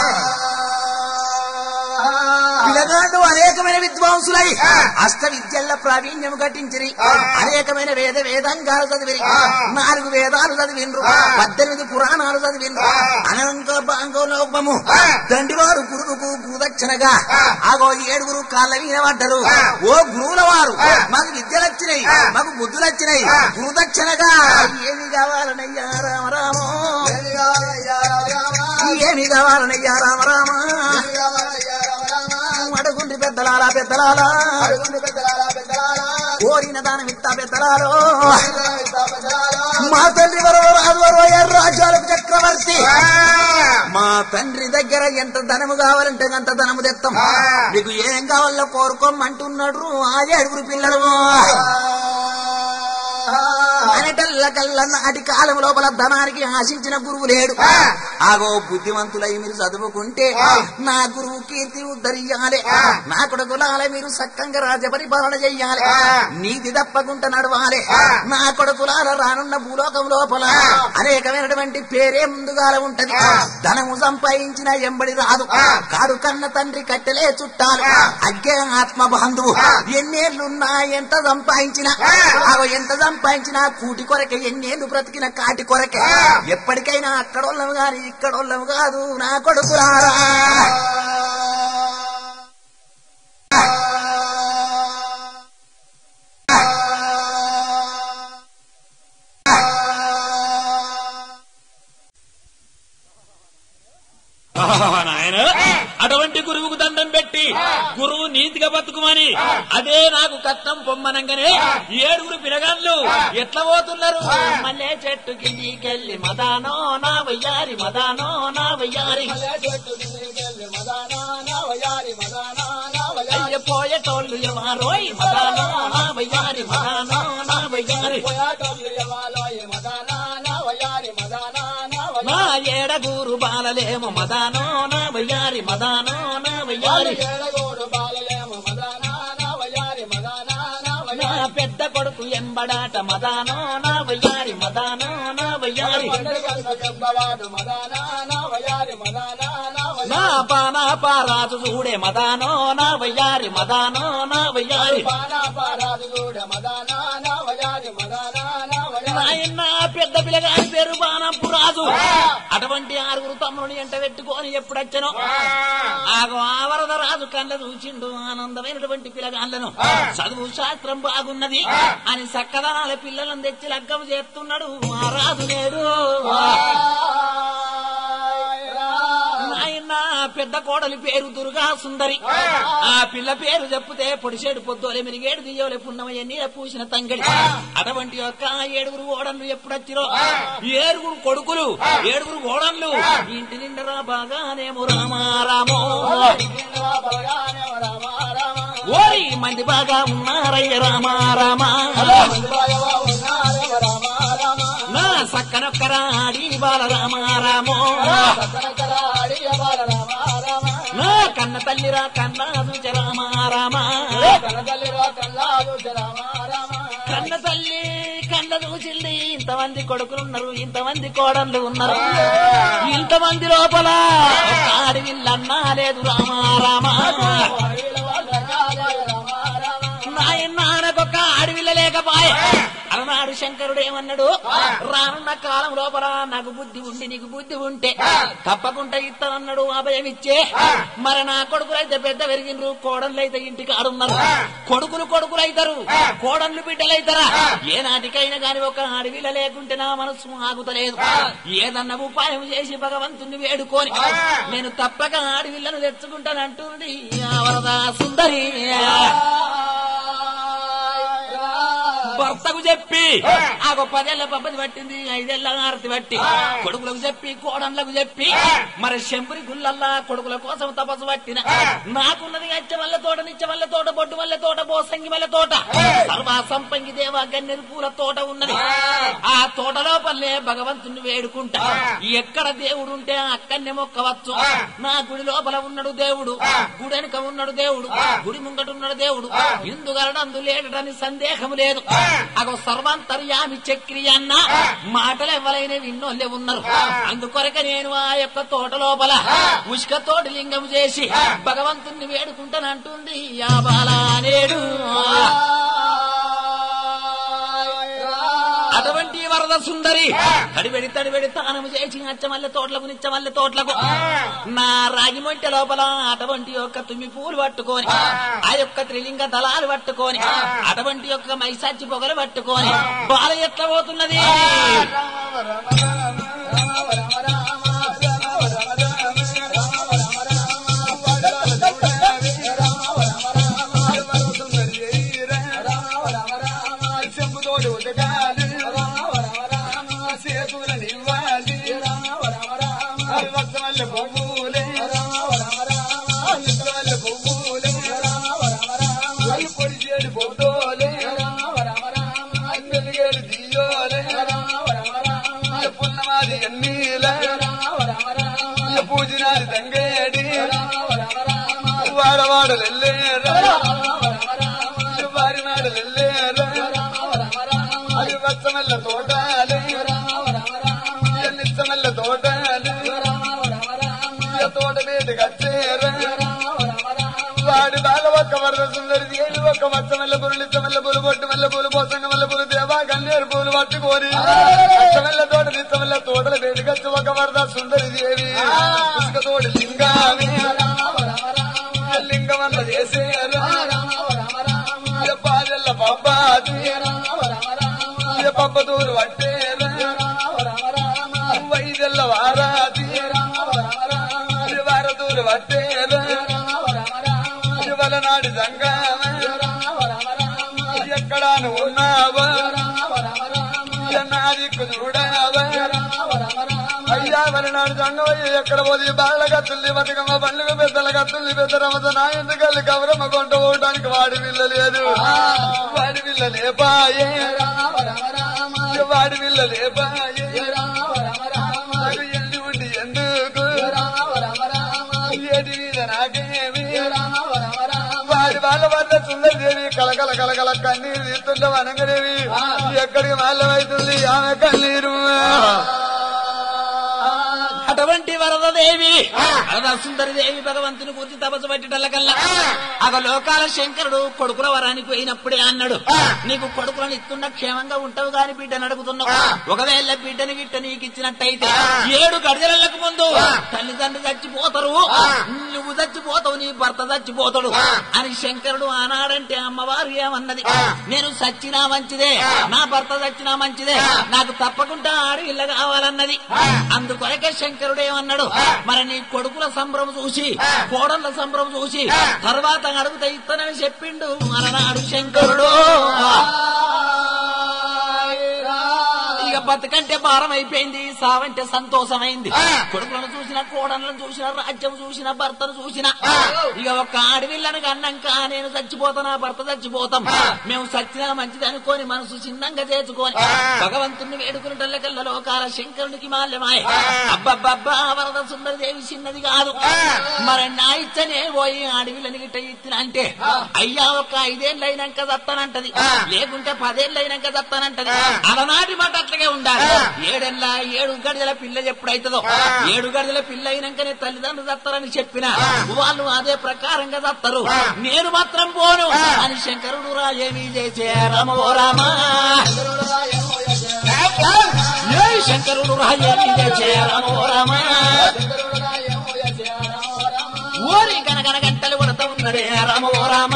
పిల్లగాళ్ళు అనేకమైన విద్వాంసులై అష్ట విద్యల ప్రావీణ్యం ఘటించిరి అనేకమైన వేద వేదంగాలు చదివిరి నాలుగు వేదాలు చదివిండ్రు పద్దెనిమిది పురాణాలు చదివిండ్రు అనంక బాంగోలోపము దండివారు గురువుకు గుదక్షణగా ఆగో ఏడుగురు కాళ్ళ మీద పడ్డరు ఓ గురువుల వారు మాకు విద్యలు వచ్చినాయి మాకు బుద్ధులు వచ్చినాయి గురుదక్షిణగా ఏమి కావాలనయ్యా రామరామో ఏమి కావాలనయ్యా రామరామా అడుగుండి పెద్దలాలా పెద్దలాలా కోరిన దానం ఇంత పెద్దలాలో మా తండ్రి వరవ రాజు వరవ రాజ్యాలకు చక్రవర్తి మా తండ్రి దగ్గర ఎంత ధనము కావాలంటే అంత ధనము తెస్తాం మీకు ఏం కావాలో కోరుకోమంటున్నాడు ఆ ఏడుగురు పిల్లలు అనేటల్ల ముందుగా కల్లా నాటి కాలం లోపల ధనానికి ఆశించిన గురువు లేడు ఆగో బుద్ధిమంతులై మీరు చదువుకుంటే నా గురువు కీర్తి ఉద్ధరియాలి నా కొడుకులాల మీరు సక్కంగా రాజ్య పరిపాలన చెయ్యాలి నీతి తప్పకుండా నడవాలి నా కొడుకులాల రానున్న భూలోకం లోపల అనేకమైనటువంటి పేరే ముందుగా ఉంటది ధనము సంపాదించిన ఎంబడి రాదు కాడు కన్న తండ్రి కట్టెలే చుట్టాలు అగ్గే ఆత్మ బంధువు ఎన్నేళ్లున్నా ఎంత సంపాదించినా ఆగో ఎంత సంపాదించినా కూటి కొరకే ఎన్నేళ్లు బ్రతికిన కాటి కొరకే ఎప్పటికైనా అక్కడోళ్ళము గాని ఇక్కడోళ్ళము కాదు నా కొడుకులారా నాయన అటువంటి గురువుకు దండం పెట్టి గురువు నీతిగా బతుకుమని అదే నాకు కట్నం పొమ్మనంగానే ఏడుగురు పిలగాళ్ళు ఎట్లా పోతున్నారు మల్లె చెట్టు కిందికెళ్ళి మదానో నా వయ్యారి మదానో నా వయ్యారి అయ్య పోయేటోళ్ళు ఎవరోయ్ మదానో నా వయ్యారి మదానో నా వయ్యారి నా ఏడగూరు బాలలేమో మదానో నా వయ్యారి మదానో నా వయ్యారి నా పెద్ద కొడుకు ఎంబడాట మదానో నా వయ్యారి మదానో నా వయ్యారి నా పానా పారాజు చూడే మదానో నా వయ్యారి మదానో నా వయ్యారి నాయన పెద్ద పిల్లగాని పేరు బాణంపు రాజు అటువంటి ఆరుగురు తమ్ముని ఎంట పెట్టుకొని ఎప్పుడొచ్చనో ఆగో ఆవరద రాజు కళ్ళ చూచిండు ఆనందమైనటువంటి పిల్లగాళ్ళను చదువు శాస్త్రం బాగున్నది అని సక్కదనాల పిల్లలను తెచ్చి లగ్గం చేస్తున్నాడు ఆ రాజు నేడు నాయన పెద్ద కోడలి పేరు దుర్గా సుందరి ఆ పిల్ల పేరు చెప్తే పొడిసేడు పొద్దులే మిరిగేడు దియ్యోలే పున్నమయ్య నీడ పూసిన తంగడి అటువంటి యొక్క ఏడుగురు ఓడన్లు ఎప్పుడొచ్చిరో ఏడుగురు కొడుకులు ఏడుగురు ఓడన్లు ఇంటి నిండరా బాగానేమో రామారామో ఓరి మంది బాగా ఉన్నారయ్య రామారామా నా సక్కనొక్కరా ఆడి బాల రామారామో నా కన్న తల్లిరా కన్నా చూచ రామారామా కన్న తల్లి కన్న చూచింది ఇంతమంది కొడుకులున్నారు ఇంతమంది కోడళ్ళు ఉన్నారు ఇంతమంది లోపల ఒక ఆడవిల్లన్నా లేదు రామారామా నాయనానకొక్క అడవిల లేకపాయే అలనాడు శంకరుడు ఏమన్నాడు రానున్న కాలం లోపల నాకు బుద్ధి ఉండి నీకు బుద్ధి ఉంటే తప్పకుండా ఇస్తానన్నాడు అభయం ఇచ్చే మరి నా కొడుకులైతే పెద్ద పెరిగినరు కోడళ్ళు అయితే ఇంటికి ఆడున్నారు కొడుకులు కొడుకులు అవుతారు కోడళ్ళు బిడ్డలు అవుతారా ఏ నాటికైనా గాని ఒక అడవిల లేకుంటే నా మనసు ఆగుతలేదు ఏదన్నా ఉపాయం చేసి భగవంతుని వేడుకొని నేను తప్పక అడవిలను తెచ్చుకుంటానంటుంది ఆ వరదా సుందరి భర్తకు చెప్పి ఆ పదేళ్ల పబ్బది పట్టింది ఐదేళ్ల ఆరతి పట్టి కొడుకులకు చెప్పి కోడళ్లకు చెప్పి మరి శంపురి గుళ్ళల్లా కొడుకుల కోసం తపస్సు పట్టిన నాకున్నది అచ్చ వల్ల తోట నిచ్చ వల్ల తోట బొడ్డు వల్ల తోట బోసంగి వల్ల తోట సర్వా సంపంగి దేవ గన్నెరు పూల తోట ఉన్నది ఆ తోట లోపలే భగవంతుని వేడుకుంటా ఎక్కడ దేవుడు ఉంటే అక్కడనే మొక్కవచ్చు నా గుడి లోపల ఉన్నాడు దేవుడు గుడి వెనుక ఉన్నాడు దేవుడు గుడి ముంగట ఉన్నాడు దేవుడు ఇందుగలడందు లేడని సందేహం లేదు అగో సర్వాంతర్యామి చక్రి అన్న మాటలు ఎవరైనా విన్నోళ్ళే ఉన్నారు అందుకొరక నేను ఆ యొక్క తోట లోపల ఉష్క తోటి లింగం చేసి భగవంతుణ్ణి వేడుకుంటానంటుంది ఆ బాలా నేడు అటువంటి వరద సుందరి తడిబెడి తడిబెడి తానము చేసి అచ్చమల్లె తోటలకు నిచ్చమల్లె తోటలకు నా రాగి మొంటె లోపల అటువంటి యొక్క తుమ్మి పూలు పట్టుకొని ఆ యొక్క త్రిలింగ దళాలు పట్టుకొని అటువంటి యొక్క మైసాచి పొగలు పట్టుకొని బాల ఎట్లా పోతున్నది పొడిచేడు పొద్దులే తల్లి ఒక్క మచ్చ మల్లె పూలు నిత్య మల్లె పూలు బొట్టు మల్లె పూలు పోసంగ మల్లె పూలు దేవా కన్నేరు పూలు పట్టుకోని మల్ల తోట నిత్య మల్ల తోటల వేడికచ్చి ఒక వరద సుందరి దేవి పుష్క తోటి లింగామి లింగం వల్ల చేసేరు పాదెల్ల పబ్బాది పబ్బతూరు పట్టేరు వైదెల్ల వారాది వారతూరు పట్టేరు వలనాడు సంగమ ఎక్కడ నువ్వు ఉన్నావా నాది చూడవా అయ్యా వలనాడు సంగమయ్య ఎక్కడ పోయి బాళ్ళ కత్తుల్ని బతుకమ్మ పండుగ పెద్దల కత్తుల్ని పెద్ద రమత నా ఎందుకల్లి కవరమ్మ కొంట పోవడానికి వాడి విల్ల లేదు వాడి విల్ల లేపాయే వాడి విల్ల లేపాయే నాకు ఎల్లి ఉండి ఎందుకు ఏటి మీద నాకేమి వాడి వాళ్ళ వద్ద సుందరదేవి కలకల కలకల కన్నీరు తీస్తుంటే వనంగదేవి ఎక్కడికి మాల్లమైతుంది ఆమె కన్నీరు అటువంటి వరదదేవి వరద సుందరి దేవి భగవంతుని గురించి తపస్సు పట్టేటల్లకల్లా అగ లోకాల శంకరుడు కొడుకుల వరానికి పోయినప్పుడే అన్నాడు నీకు కొడుకులను ఇస్తున్న క్షేమంగా ఉంటావు గాని బిడ్డను అడుగుతున్నావు ఒకవేళ బిడ్డని గిట్ట నీకు ఇచ్చినట్టయితే ఏడు గడిజలకు ముందు తల్లిదండ్రులు చచ్చిపోతారు నువ్వు చచ్చిపోతావు నీ భర్త చచ్చిపోతాడు అని శంకరుడు ఆనాడంటే అమ్మవారు ఏమన్నది నేను సచ్చినా మంచిదే నా భర్త చచ్చినా మంచిదే నాకు తప్పకుండా ఆడి ఇళ్ళ కావాలన్నది అందుకొరకే శంకరుడు ఏమన్నాడు మరి నీ కొడుకుల సంభ్రమ చూసి కోడళ్ళ సంభ్రమ చూసి తర్వాత అడుగుతా ఇస్తానని చెప్పిండు మరనాడు శంకరుడు ఇక బతుకంటే భారం అయిపోయింది సావంటే సంతోషమైంది కొడుకులను చూసిన కోడళ్ళను చూసిన రాజ్యం చూసిన భర్తను చూసిన ఇక ఒక ఆడవిళ్ళను కన్నాక నేను చచ్చిపోతానా భర్త చచ్చిపోతాం మేము సచ్చినా మంచిది అనుకోని మనసు చిన్నంగా చేసుకొని భగవంతుని వేడుకున్నటల్లకల్లా లోకాల శంకరునికి మాల్యమాయ అబ్బబ్బబ్బా వరద సుందరి దేవి చిన్నది కాదు మరి నా ఇచ్చనే పోయి అడవిలని గిట్ట ఇచ్చిన అంటే అయ్యా ఒక ఐదేళ్ళు అయినాక చస్తానంటది లేకుంటే పదేళ్ళు అయినాక చస్తానంటది అలనాటి మాట అట్లాగే ఉండాలి ఏడెళ్ళ ఏడు గడిదల పిల్ల ఎప్పుడైతుందో ఏడు గడిదల పిల్ల అయినాకనే తల్లిదండ్రులు చస్తారని చెప్పిన వాళ్ళు అదే ప్రకారంగా చస్తారు నేను మాత్రం పోను అని శంకరుడు రాజేమి చేసే రామో రామా ఏ శంకరుడు రాజేమి చేసే రామో రామా ఓరి గనగన గంటలు కొడతా ఉన్నాడే రామో రామ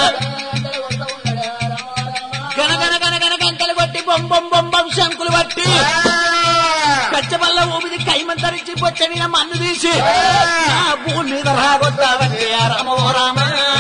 గనగన గనగన గంటలు కొట్టి బొంబం బొంబం శంకులు పట్టి కచ్చబల్ల ఊపిది కైమంతరించి పొచ్చ మీద మన్ను తీసి ఆ భూమి మీద రాగొట్టావంటే రామో రామ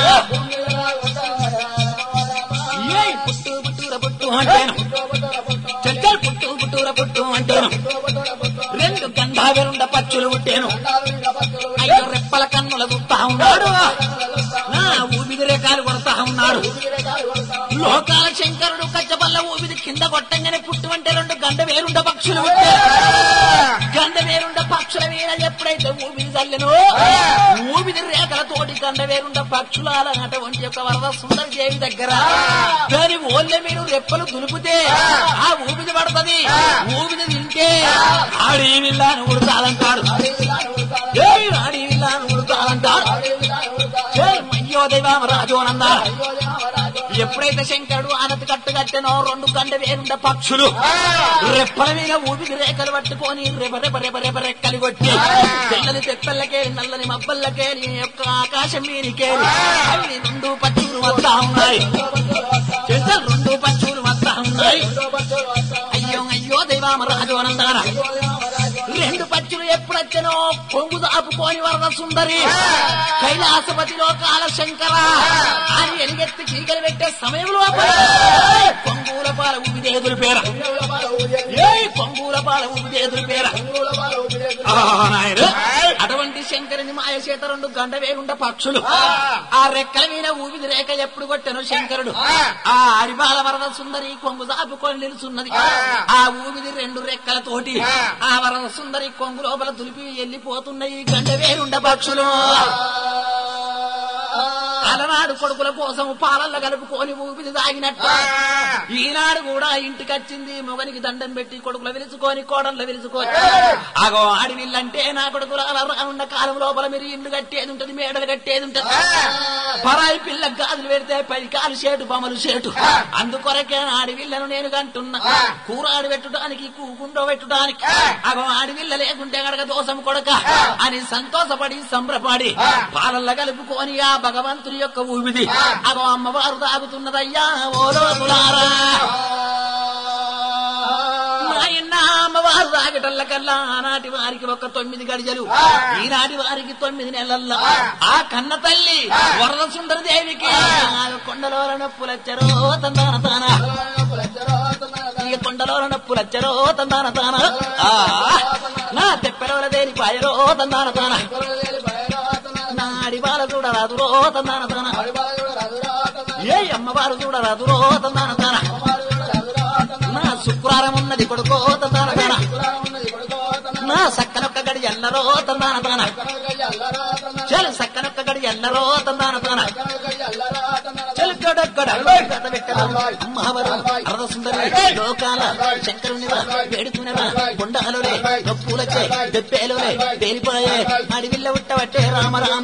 ఏయ్ పుట్టు పుట్టుర పుట్టు అంటేను చల్ పుట్టు పుట్టుర పుట్టు అంటేను రెండు గంధావెరుండ పచ్చులు పుట్టేను అయ్యో రెప్పల కన్నుల చూస్తా ఉన్నాడు నా ఊపిది రేఖాలు కొడతా ఉన్నాడు లోకాల శంకరుడు కచ్చబల్ల ఊపిది కింద కొట్టంగానే పుట్టుమంటే రెండు గంట వేరుండ పక్షులు పుట్టారు గంట వేరుండ పక్షుల మీద ఎప్పుడైతే ఊపిది చల్లెనో ఊపిది రేఖల తోటి గంట వేరుండ పక్షుల అటువంటి యొక్క వరద సుందర దేవి దగ్గర దాని ఓళ్ళ మీరు రెప్పలు దులిపితే ఆ ఊపిది పడుతుంది ఊపిది తింటే ఆడి విల్లాను ఉడతాదంటాడు ఏయ్ ఆడి విల్లాను ఉడతాదంటాడు ఏయ్ అయ్యో దైవామ రాజోనన్నారు ఎప్పుడైతే శంకరుడు అనతి కట్టు కట్టెనో రెండు గంట వేరుండ పక్షులు రెప్పల మీద ఊపిరి రేఖలు పట్టుకొని రెప రెప రెప రెప రెక్కలు కొట్టి తెల్లని తెప్పల్లకేలి నల్లని మబ్బల్లకేలి ఈ యొక్క ఆకాశం మీరికేలి అవి రెండు పచ్చూరు వస్తా ఉన్నాయి చేస్తే రెండు పచ్చూరు వస్తా ఉన్నాయి అయ్యో అయ్యో దైవామ రాజోనందారా రెండు పచ్చులు ఎప్పుడొచ్చనో కొంగు దాపుకోని వరద సుందరి కైలాసపతిలో కాల శంకర అని ఎలుగెత్తి చీకలు పెట్టే సమయంలో కొంగూల పాల ఊపిదేదులు పేర ఏ కొంగూల పాల ఊపిదేదులు పేర ఆ, నాయన. అటువంటి శంకరుని మాయ చేత రెండు గంట వేగుండ పక్షులు ఆ రెక్కల మీద ఊపిది రేఖ ఎప్పుడు కొట్టెను శంకరుడు ఆ అరిబాల వరద సుందరి కొంగు దాపుకొని నిలుచున్నది ఆ ఊపిది రెండు రెక్కలతోటి ఆ వరద సుందరి కొంగు లోపల తులిపి వెళ్ళిపోతున్నాయి గంట వేరుండ పక్షులు అలనాడు కొడుకుల కోసం పాలల్ల కలుపుకొని ఊపిరి తాగినట్టు ఈనాడు కూడా ఇంటికి వచ్చింది మొగనికి దండం పెట్టి కొడుకుల విలుచుకొని కోడళ్ళ విలుచుకొని అగో ఆడివిల్లంటే నా కొడుకుల అలా ఉన్న కాలం లోపల మీరు ఇల్లు కట్టేది ఉంటది మేడలు కట్టేది ఉంటది పరాయి పిల్ల గాజులు పెడితే పది కాలు షేటు బొమ్మలు షేటు అందుకొరకే ఆడివిల్లను నేను కంటున్నా కూర ఆడి పెట్టడానికి కూకుండో పెట్టడానికి అగో ఆడివిల్ల లేకుంటే గడక దోషం కొడక అని సంతోషపడి సంబరపడి పాలల్ల కలుపుకొని ఆ భగవంతుని యొక్క ఊపిది అగో అమ్మవారు తాగుతున్నదయ్యా ఓ లోకులారా నాయన్న అమ్మవారు తాగటల్ల కల్లా ఆనాటి వారికి ఒక తొమ్మిది గడిజలు ఈనాటి వారికి తొమ్మిది నెలల్లో ఆ కన్న తల్లి వరద సుందర దేవికి ఆ కొండలో నొప్పులచ్చరో తందాన తాన ఈ కొండలో నొప్పులచ్చరో తందాన తాన ఆ, నా తెప్పెరవల దేని పాయరో తందాన తాన నా అడివాల చూడరాదురో తందాన తాన ఏ అమ్మవారు చూడరాదురో తందాన తాన నా శుక్రవారం ఉన్నది కొడుకో తందాన తాన నా సక్కనొక్క గడి ఎల్లరో తందాన తాన చలు సక్కనొక్క గడి ఎల్లరో తందాన తాన చలు గడగడ గడ పెట్టడం అమ్మవరు అరద సుందరి లోకాల శంకరునిరా వేడుకునరా కొండాలులే నొప్పులచ్చే దెప్పేలులే తేలిపాయే అడివిల్ల ఉట్టవట్టే రామ రామ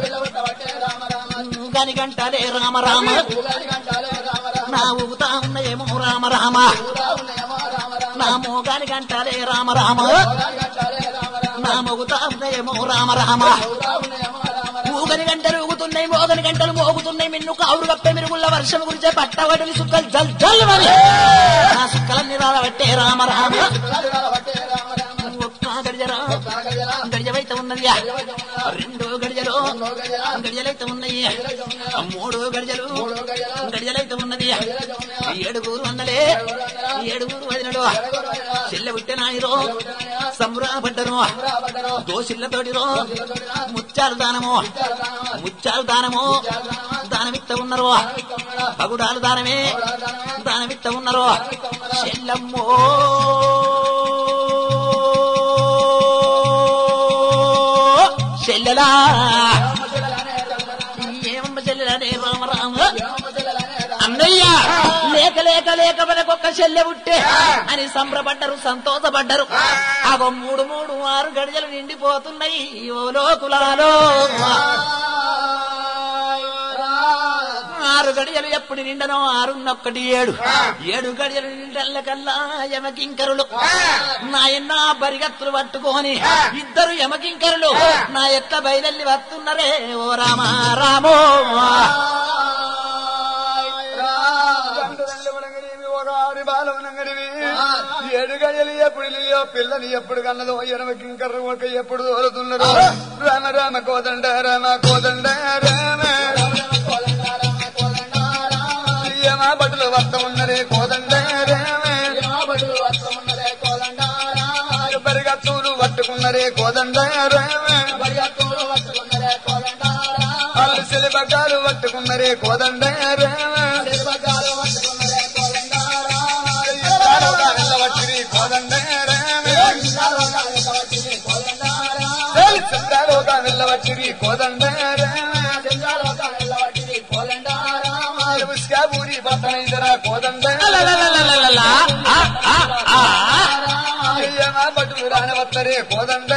గని గంటలే రామ రామ నా ఊగుతా ఉన్నయేమో రామ రామ నా మోగాని గంటలే రామ రామ నా మొగుతా ఉన్నయేమో రామ రామ ఊగని గంటలు ఊగుతున్నాయి మోగని గంటలు మోగుతున్నాయి మిన్ను కావురు కప్పే మిరుగుళ్ళ వర్షం గురించే పట్టవటలి సుక్కలు జల్ జల్ అని నా సుక్కలన్నీ రాలబట్టే రామ రామ ఒక్క గడిజరా గడిజవైతే ఉన్నది రెండో గడిజలో గడిజలైతే ఉన్నాయి మూడో గడిజలు గడిజలైతే ఉన్నది ఏడుగురు అన్నలే ఏడుగురు వదినడు చెల్లె పుట్టినాయిరో సంబురాపడ్డరు దోషిల్లతోటిరో ముత్యాలు దానము ముత్యాలు దానము దానమిత్త ఉన్నారు పగుడాలు దానమే దానమిత్త ఉన్నారు చెల్లమ్మో చెల్లెలా ఏమమ్మ చెల్లెలనే రామ రామ అన్నయ్య లేక లేక లేక మనకొక్క చెల్లె పుట్టే అని సంబరపడ్డరు సంతోషపడ్డరు అగో మూడు మూడు ఆరు గడిజలు నిండిపోతున్నాయి ఓ లోకులాలో ఆరు గడియలు ఎప్పుడు నిండనో ఆరున్నొక్కటి ఏడు ఏడు గడియలు నిండల్ల కల్లా యమకింకరులు నాయన్న బరిగత్తులు పట్టుకొని ఇద్దరు యమకింకరులు నా యొక్క బయలెల్లి వస్తున్నరే ఓ రామ రామో ఒక ఆడి బాలవనంగడివి ఏడు గడియలు ఎప్పుడు ఇల్లు పిల్లని ఎప్పుడు కన్నదో ఎనమకి ఇంకర్ర ఒక ఎప్పుడు తోలుతున్నారు రామ రామ కోదండ రామ కోదండ రామ యమ బట్టలు వర్త ఉన్నది కోదండ రామ బరిగా చూలు పట్టుకున్నరే కోదండ రామ వాళ్ళు సిలిబగ్గాలు పట్టుకున్నరే కోదండ రామ వెళ్ళవచ్చిరి కోదండ రామ చంద్రాలోక వెళ్ళవచ్చిరి కోదండ రామ ఉస్కాబూరి పట్టణైందరా కోదండ అయ్యమా బట్టులు రానవత్తరే కోదండ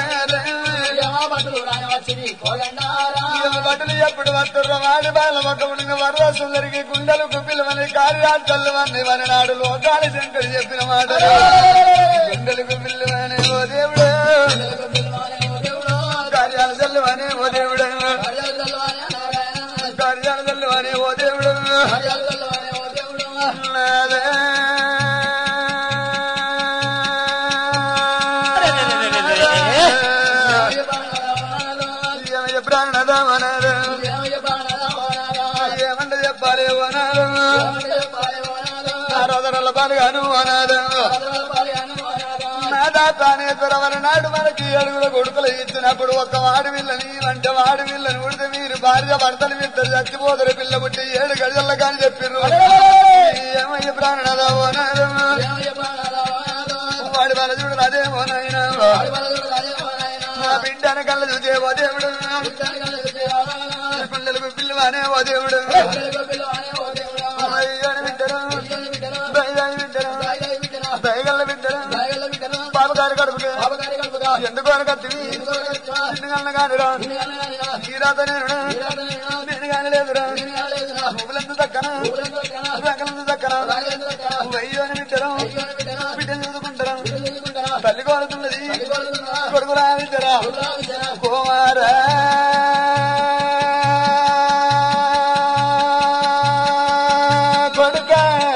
బట్టలు ఎప్పుడు వస్తుర్ర వాడి బాల మొక్కముడిని వరద సుందరికి గుండెలు గుప్పిలమని కార్యాచల్లు అన్ని వని నాడు లోకాలి శంకరి చెప్పిన మాట గుండెలు గుప్పిల్లమని ఓ దేవుడు కార్యాలు చల్లువని ఓ దేవుడు కార్యాలు చల్లువని ఓ దేవుడు నాదే. ఏమయ్య ప్రాణదమనరు ఏమంట చెప్పాలి వనారు ఆరాధనల పాలుగాను అనారు నాదా తానేశ్వరవర నాడు మనకి అడుగుల కొడుకులు ఇచ్చినప్పుడు ఒక్క వాడి విల్లని అంటే వాడి విల్లని ఉడితే మీరు భార్య భర్తలు ఇద్దరు చచ్చిపోతారు పిల్ల పుట్టి ఏడు గడిజల్ల కాని చెప్పిర్రు ఏమయ్య ప్రాణద ఓనారు వాడి వాళ్ళ చూడు అదే ఓనైనా నా బిడ్డన కళ్ళ చూసే ఓ దేవుడు పిల్లలకు పిల్లవ పిల్లవానే ఓ దేవుడు అయ్యని బిడ్డరా దయదాయి బిడ్డరా దయగల్ల బిడ్డరా బాబుగారి కడుపుకే ఎందుకు అనకత్తివి నిన్ను కన్న కానిరా నీరాత నేను నేను కాని లేదురా నువ్వులందు దక్కన రకలందు దక్కన అయ్యో అని బిడ్డరా బిడ్డను చదువుకుంటారా తల్లి కోరుతున్నది కొడుకు రా బిడ్డరా కుమారా కొడుక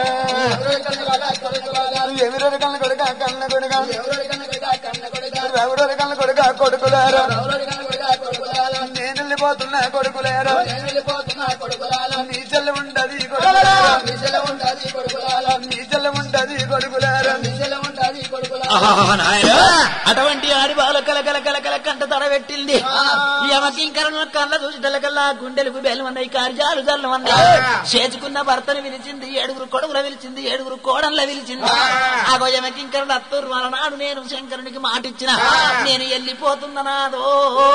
ఎవరెవరి కళ్ళ కొడుక కన్న కొడుక ఎవరెవరి కళ్ళ కొడుక కొడుకులారా నేను వెళ్ళిపోతున్నా కొడుకులారా నీ చెల్లి ఉండది కొడుకులారా నీ చెల్లి ఉండది కొడుకులారా ఆహా, నాయనా. అటువంటి ఆడి బాల కల కల కల కల కంట తడబెట్టింది యమకింకరణ కళ్ళ చూసిటలకల్లా గుండెలకు బెల్లమన్నాయి కార్యాలు జల్లమన్నాయి చేచుకున్న భర్తను పిలిచింది ఏడుగురు కొడుకుల పిలిచింది ఏడుగురు కోడళ్ళ పిలిచింది ఆగో యమకింకరుడు అత్తూరు వాళ్ళ నాడు నేను శంకరునికి మాటిచ్చిన నేను వెళ్ళిపోతున్నా నాదో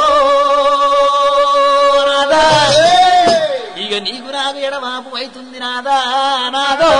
నాదా ఇక నీకు నాకు ఎడమాపు అవుతుంది నాదా నాదో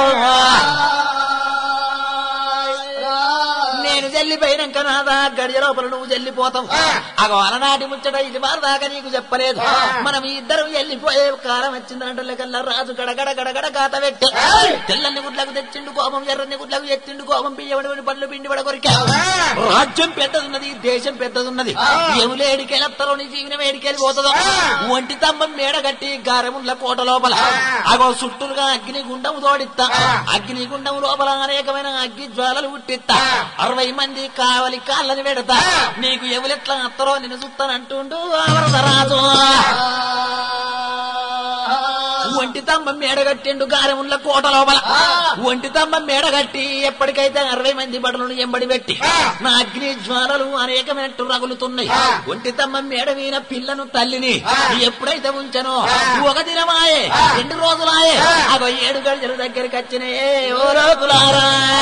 నేను జల్లిపోయినాక నాదా గడియ లోపల నువ్వు జల్లిపోతావు అగో అలనాటి ముచ్చట ఇది దాకా నీకు చెప్పలేదు మనం ఇద్దరం వెళ్ళిపోయే కాలం వచ్చిందంటే కల్లా రాజు గడగడ గడగడ గాత పెట్టే తెల్లని గుడ్లకు తెచ్చిండు కోపం ఎర్రని గుడ్లకు ఎత్తిండు కోపం బియ్యబడి పళ్ళు పిండి పడ కొరికా రాజ్యం పెద్దదున్నది దేశం పెద్దదున్నది ఎములు ఏడికెళ్ళత్తారో నీ జీవనం ఏడికెళ్ళిపోతుందో ఒంటి తమ్మం మేడ కట్టి గారెముండ్ల కోట లోపల అగో చుట్టూరుగా అగ్ని గుండం తోడిత్తా అగ్ని గుండం లోపల అనేకమైన అగ్ని జ్వాలలు పుట్టిస్తా అరవై మంది కావలి కాళ్ళని పెడతా నీకు ఎవరెట్లా అత్తరో నిన్ను చూస్తానంటుండు రాజు ఒంటి తమ్మ మేడగట్టిండు గారెముళ్ళ కోట లోపల ఒంటి తమ్మ మేడగట్టి ఎప్పటికైతే అరవై మంది బడులను ఎంబడి పెట్టి నా అగ్ని జ్వాలలు అనేకమైనట్టు రగులుతున్నాయి ఒంటి తమ్మ మేడ మీద పిల్లను తల్లిని ఎప్పుడైతే ఉంచనో ఒక దినమాయే రెండు రోజులాయే అగో ఏడు గడిజల దగ్గరికి వచ్చినాయే ఓ రోజులారా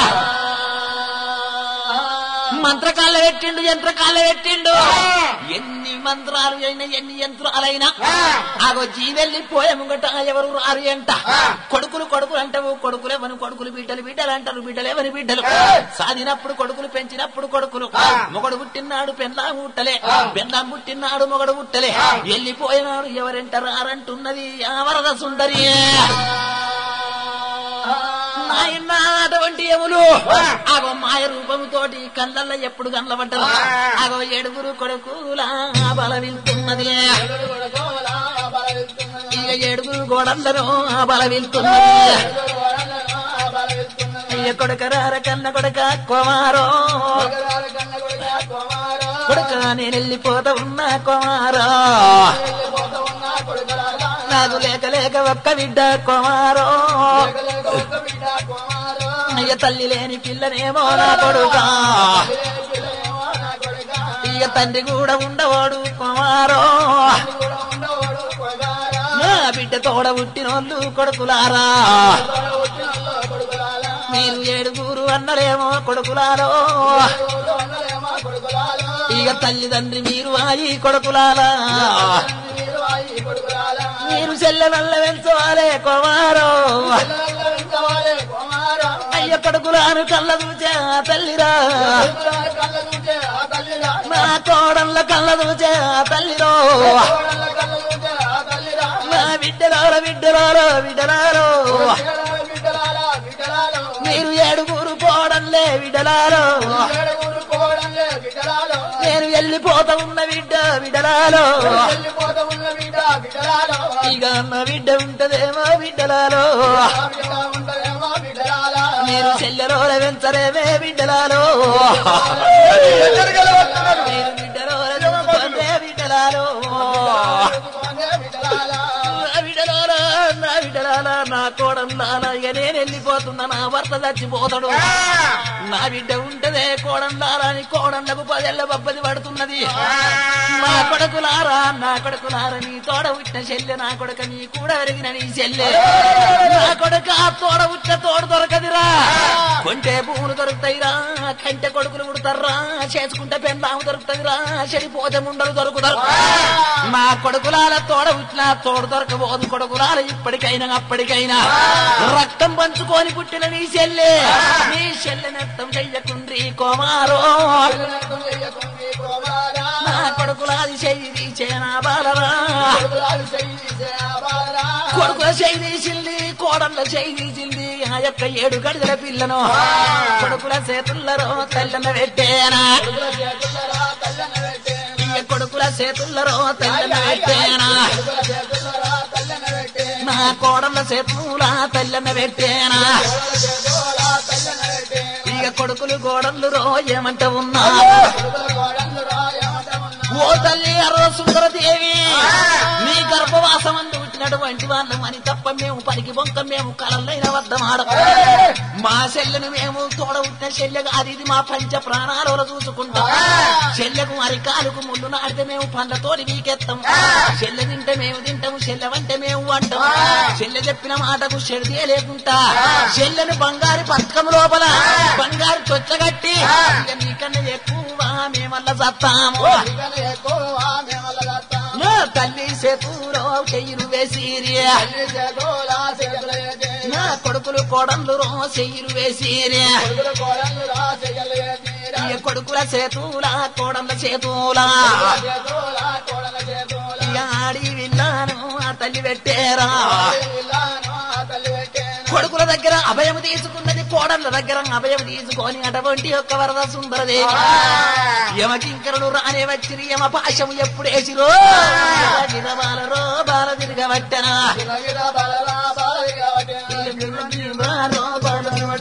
మంత్రకాళ్ళ పెట్టిండు యంత్రకాళ్ళ పెట్టిండు ఎన్ని మంత్రాలు అయినా ఎన్ని యంత్రాలైనా ఆగో జీవెళ్ళి పోయే ముంగట ఎవరు రారు అంట కొడుకులు కొడుకులు అంటావు కొడుకులేమని కొడుకులు బిడ్డలు బిడ్డలు అంటారు బిడ్డలేమని బిడ్డలు సాధినప్పుడు కొడుకులు పెంచినప్పుడు కొడుకులు మొగడు పుట్టినాడు పెండ్లా ముట్టలే పెండ్లాం పుట్టినాడు మొగడు ముట్టలే వెళ్ళిపోయినాడు ఎవరెంట రారంటున్నది ఆ వరద సుందరి నాయన అటువంటి ఎములు ఆగో మాయ రూపముతోటి కళ్ళల్లో ఎప్పుడు కళ్ళబడ్డదు ఆగో ఏడుగురు కొడుకుల బల వెళ్తున్నది ఇక ఏడుగురు గోడందరూ ఆ బల వెళ్తున్నది అయ్య కొడుకరార కన్న కొడుక కుమారో కొడుక నేను వెళ్ళిపోతా ఉన్నా కుమారో నాకు లేక లేక ఒక్క బిడ్డ కుమారో అయ్య తల్లి లేని పిల్లనేమో నా కొడుకా ఇక తండ్రి కూడా ఉండవాడు కుమారో నా బిడ్డ తోడ పుట్టినోళ్ళు కొడుకులారా మీరు ఏడుగురు అన్నలేమో కొడుకులారో ఇక తల్లిదండ్రి మీరు ఆయి కొడుకులారా మీరు చెల్లెనల్ల పెంచవాలే కుమారో అయ్య కొడుకులాను కళ్ళ చూచే ఆ తల్లిరా నా కోడళ్ళ కళ్ళ చూచే ఆ తల్లిరో నా బిడ్డలాల బిడ్డలాలో బిడ్డలాలో మీరు ఏడుగురు కోడళ్ళే బిడ్డలాలో నేను వెళ్ళిపోతా ఉన్న బిడ్డ బిడ్డలాలో ఇక నా బిడ్డ ఉంటదేమో బిడ్డలాలో మీరు చెల్లెలో వెంచరేమే బిడ్డలాలో మీరు బిడ్డలో వెంచరే బిడ్డలాలో నా బిడ్డలారా నా బిడ్డలారా నా కోడందాలా ఇక నేను వెళ్ళిపోతున్నా నా భర్త చచ్చిపోతాడు నా బిడ్డ ఉంటదే కోడందారా అని కోడండకు పదేళ్ల బబ్బది పడుతున్నది నా కొడుకులారా నా కొడుకులారా నీ తోడ పుట్టిన చెల్లె నా కొడుక నీ కూడా పెరిగిన నీ చెల్లె నా కొడుక ఆ తోడ పుట్టిన తోడు దొరకదిరా కొంటే భూములు దొరుకుతాయిరా కంటే కొడుకులు పుడతారా చేసుకుంటే పెండ్లాము దొరుకుతాయిరా చెడిపోతే ముండలు దొరుకుతారు మా కొడుకులాల తోడ పుట్టిన తోడు దొరకబోదు కొడుకులాల ఇప్పటికైనా అప్పటికైనా రక్తం పంచుకొని పుట్టిన నీ చెల్లె నీ చెల్లె నష్టం చెయ్యకుండ్రి కోమారో నా కొడుకులాది చెయ్యి చేనా బాలరా కొడుకుల చేయి తీసింది కోడళ్ళ చేయి తీసింది ఆ యొక్క ఏడు గడిదల పిల్లను కొడుకుల చేతుల్లరో తెల్లన పెట్టేనా ఈ కొడుకుల చేతుల్లరో తెల్లన పెట్టేనా నా కోడళ్ళ చేతుల తెల్లన పెట్టేనా ఇక కొడుకులు గోడళ్ళు రో ఏమంట ఉన్నా ఓ తల్లి అరవ సుందరదేవి నీ గర్భవాసం అందు పుట్టినటువంటి వాళ్ళం అని తప్ప మేము పనికి బొంక మేము కలల్లైన వద్దమాడ మా చెల్లెను మేము తోడ పుట్టిన చెల్లె కాదు ఇది మా పంచ ప్రాణాలలో చూసుకుంటాం చెల్లెకు అరికాలుకు ముళ్ళు నాడితే మేము పండ్లతోని వీకెత్తాం చెల్లె తింటే మేము తింటాము చెల్లె వంటే మేము వంటాం చెల్లె చెప్పిన మాటకు చెడిదే లేకుంటా చెల్లెను బంగారు పథకం లోపల బంగారు చొచ్చగట్టి ఇక నీకన్నా ఎక్కువ మేమల్ల సత్తాము నా తల్లి సేతులో చెయ్యిలు వేసిరియా నా కొడుకులు కోడళ్ళు రో చెయ్యిలు వేసిరియా ఈ కొడుకుల సేతుల కోడళ్ళ చేతుల ఇక ఆడి విన్నాను ఆ తల్లి పెట్టేరా కొడుకుల దగ్గర అభయం తీసుకున్నది కోడళ్ళ దగ్గర అభయం తీసుకొని అటువంటి యొక్క వరద సుందరదేవి యమకింకరుడు రానే వచ్చిరి యమ పాశము ఎప్పుడేసిరో బాలరో బాల తిరగబట్టనా బాలో బాల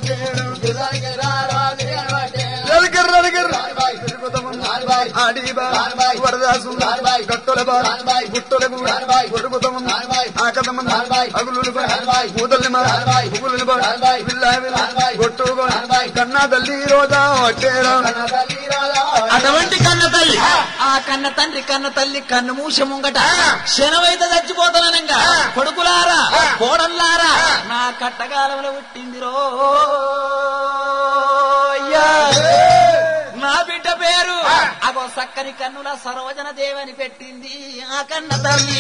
ఎలకర్ర ఎలకర్ర. ఆడిబా వరదాసు గట్టొల బా గుట్టొల గూడ ఒరుగుతము ఆకదమ అగులు కూదల్ని మా పువ్వులు బా విల్లా విల్లా గొట్టు కన్నా తల్లి రోజా వచ్చేరా అటువంటి కన్న తల్లి ఆ కన్న తండ్రి కన్న తల్లి కన్ను మూస ముంగట శనవైతే చచ్చిపోతాననంగా కొడుకులారా కోడల్లారా నా కట్టకాలంలో పుట్టిందిరో అయ్యా. నా బిడ్డ పేరు అగో సక్కని కన్నుల సరోజన దేవని పెట్టింది ఆ కన్న తల్లి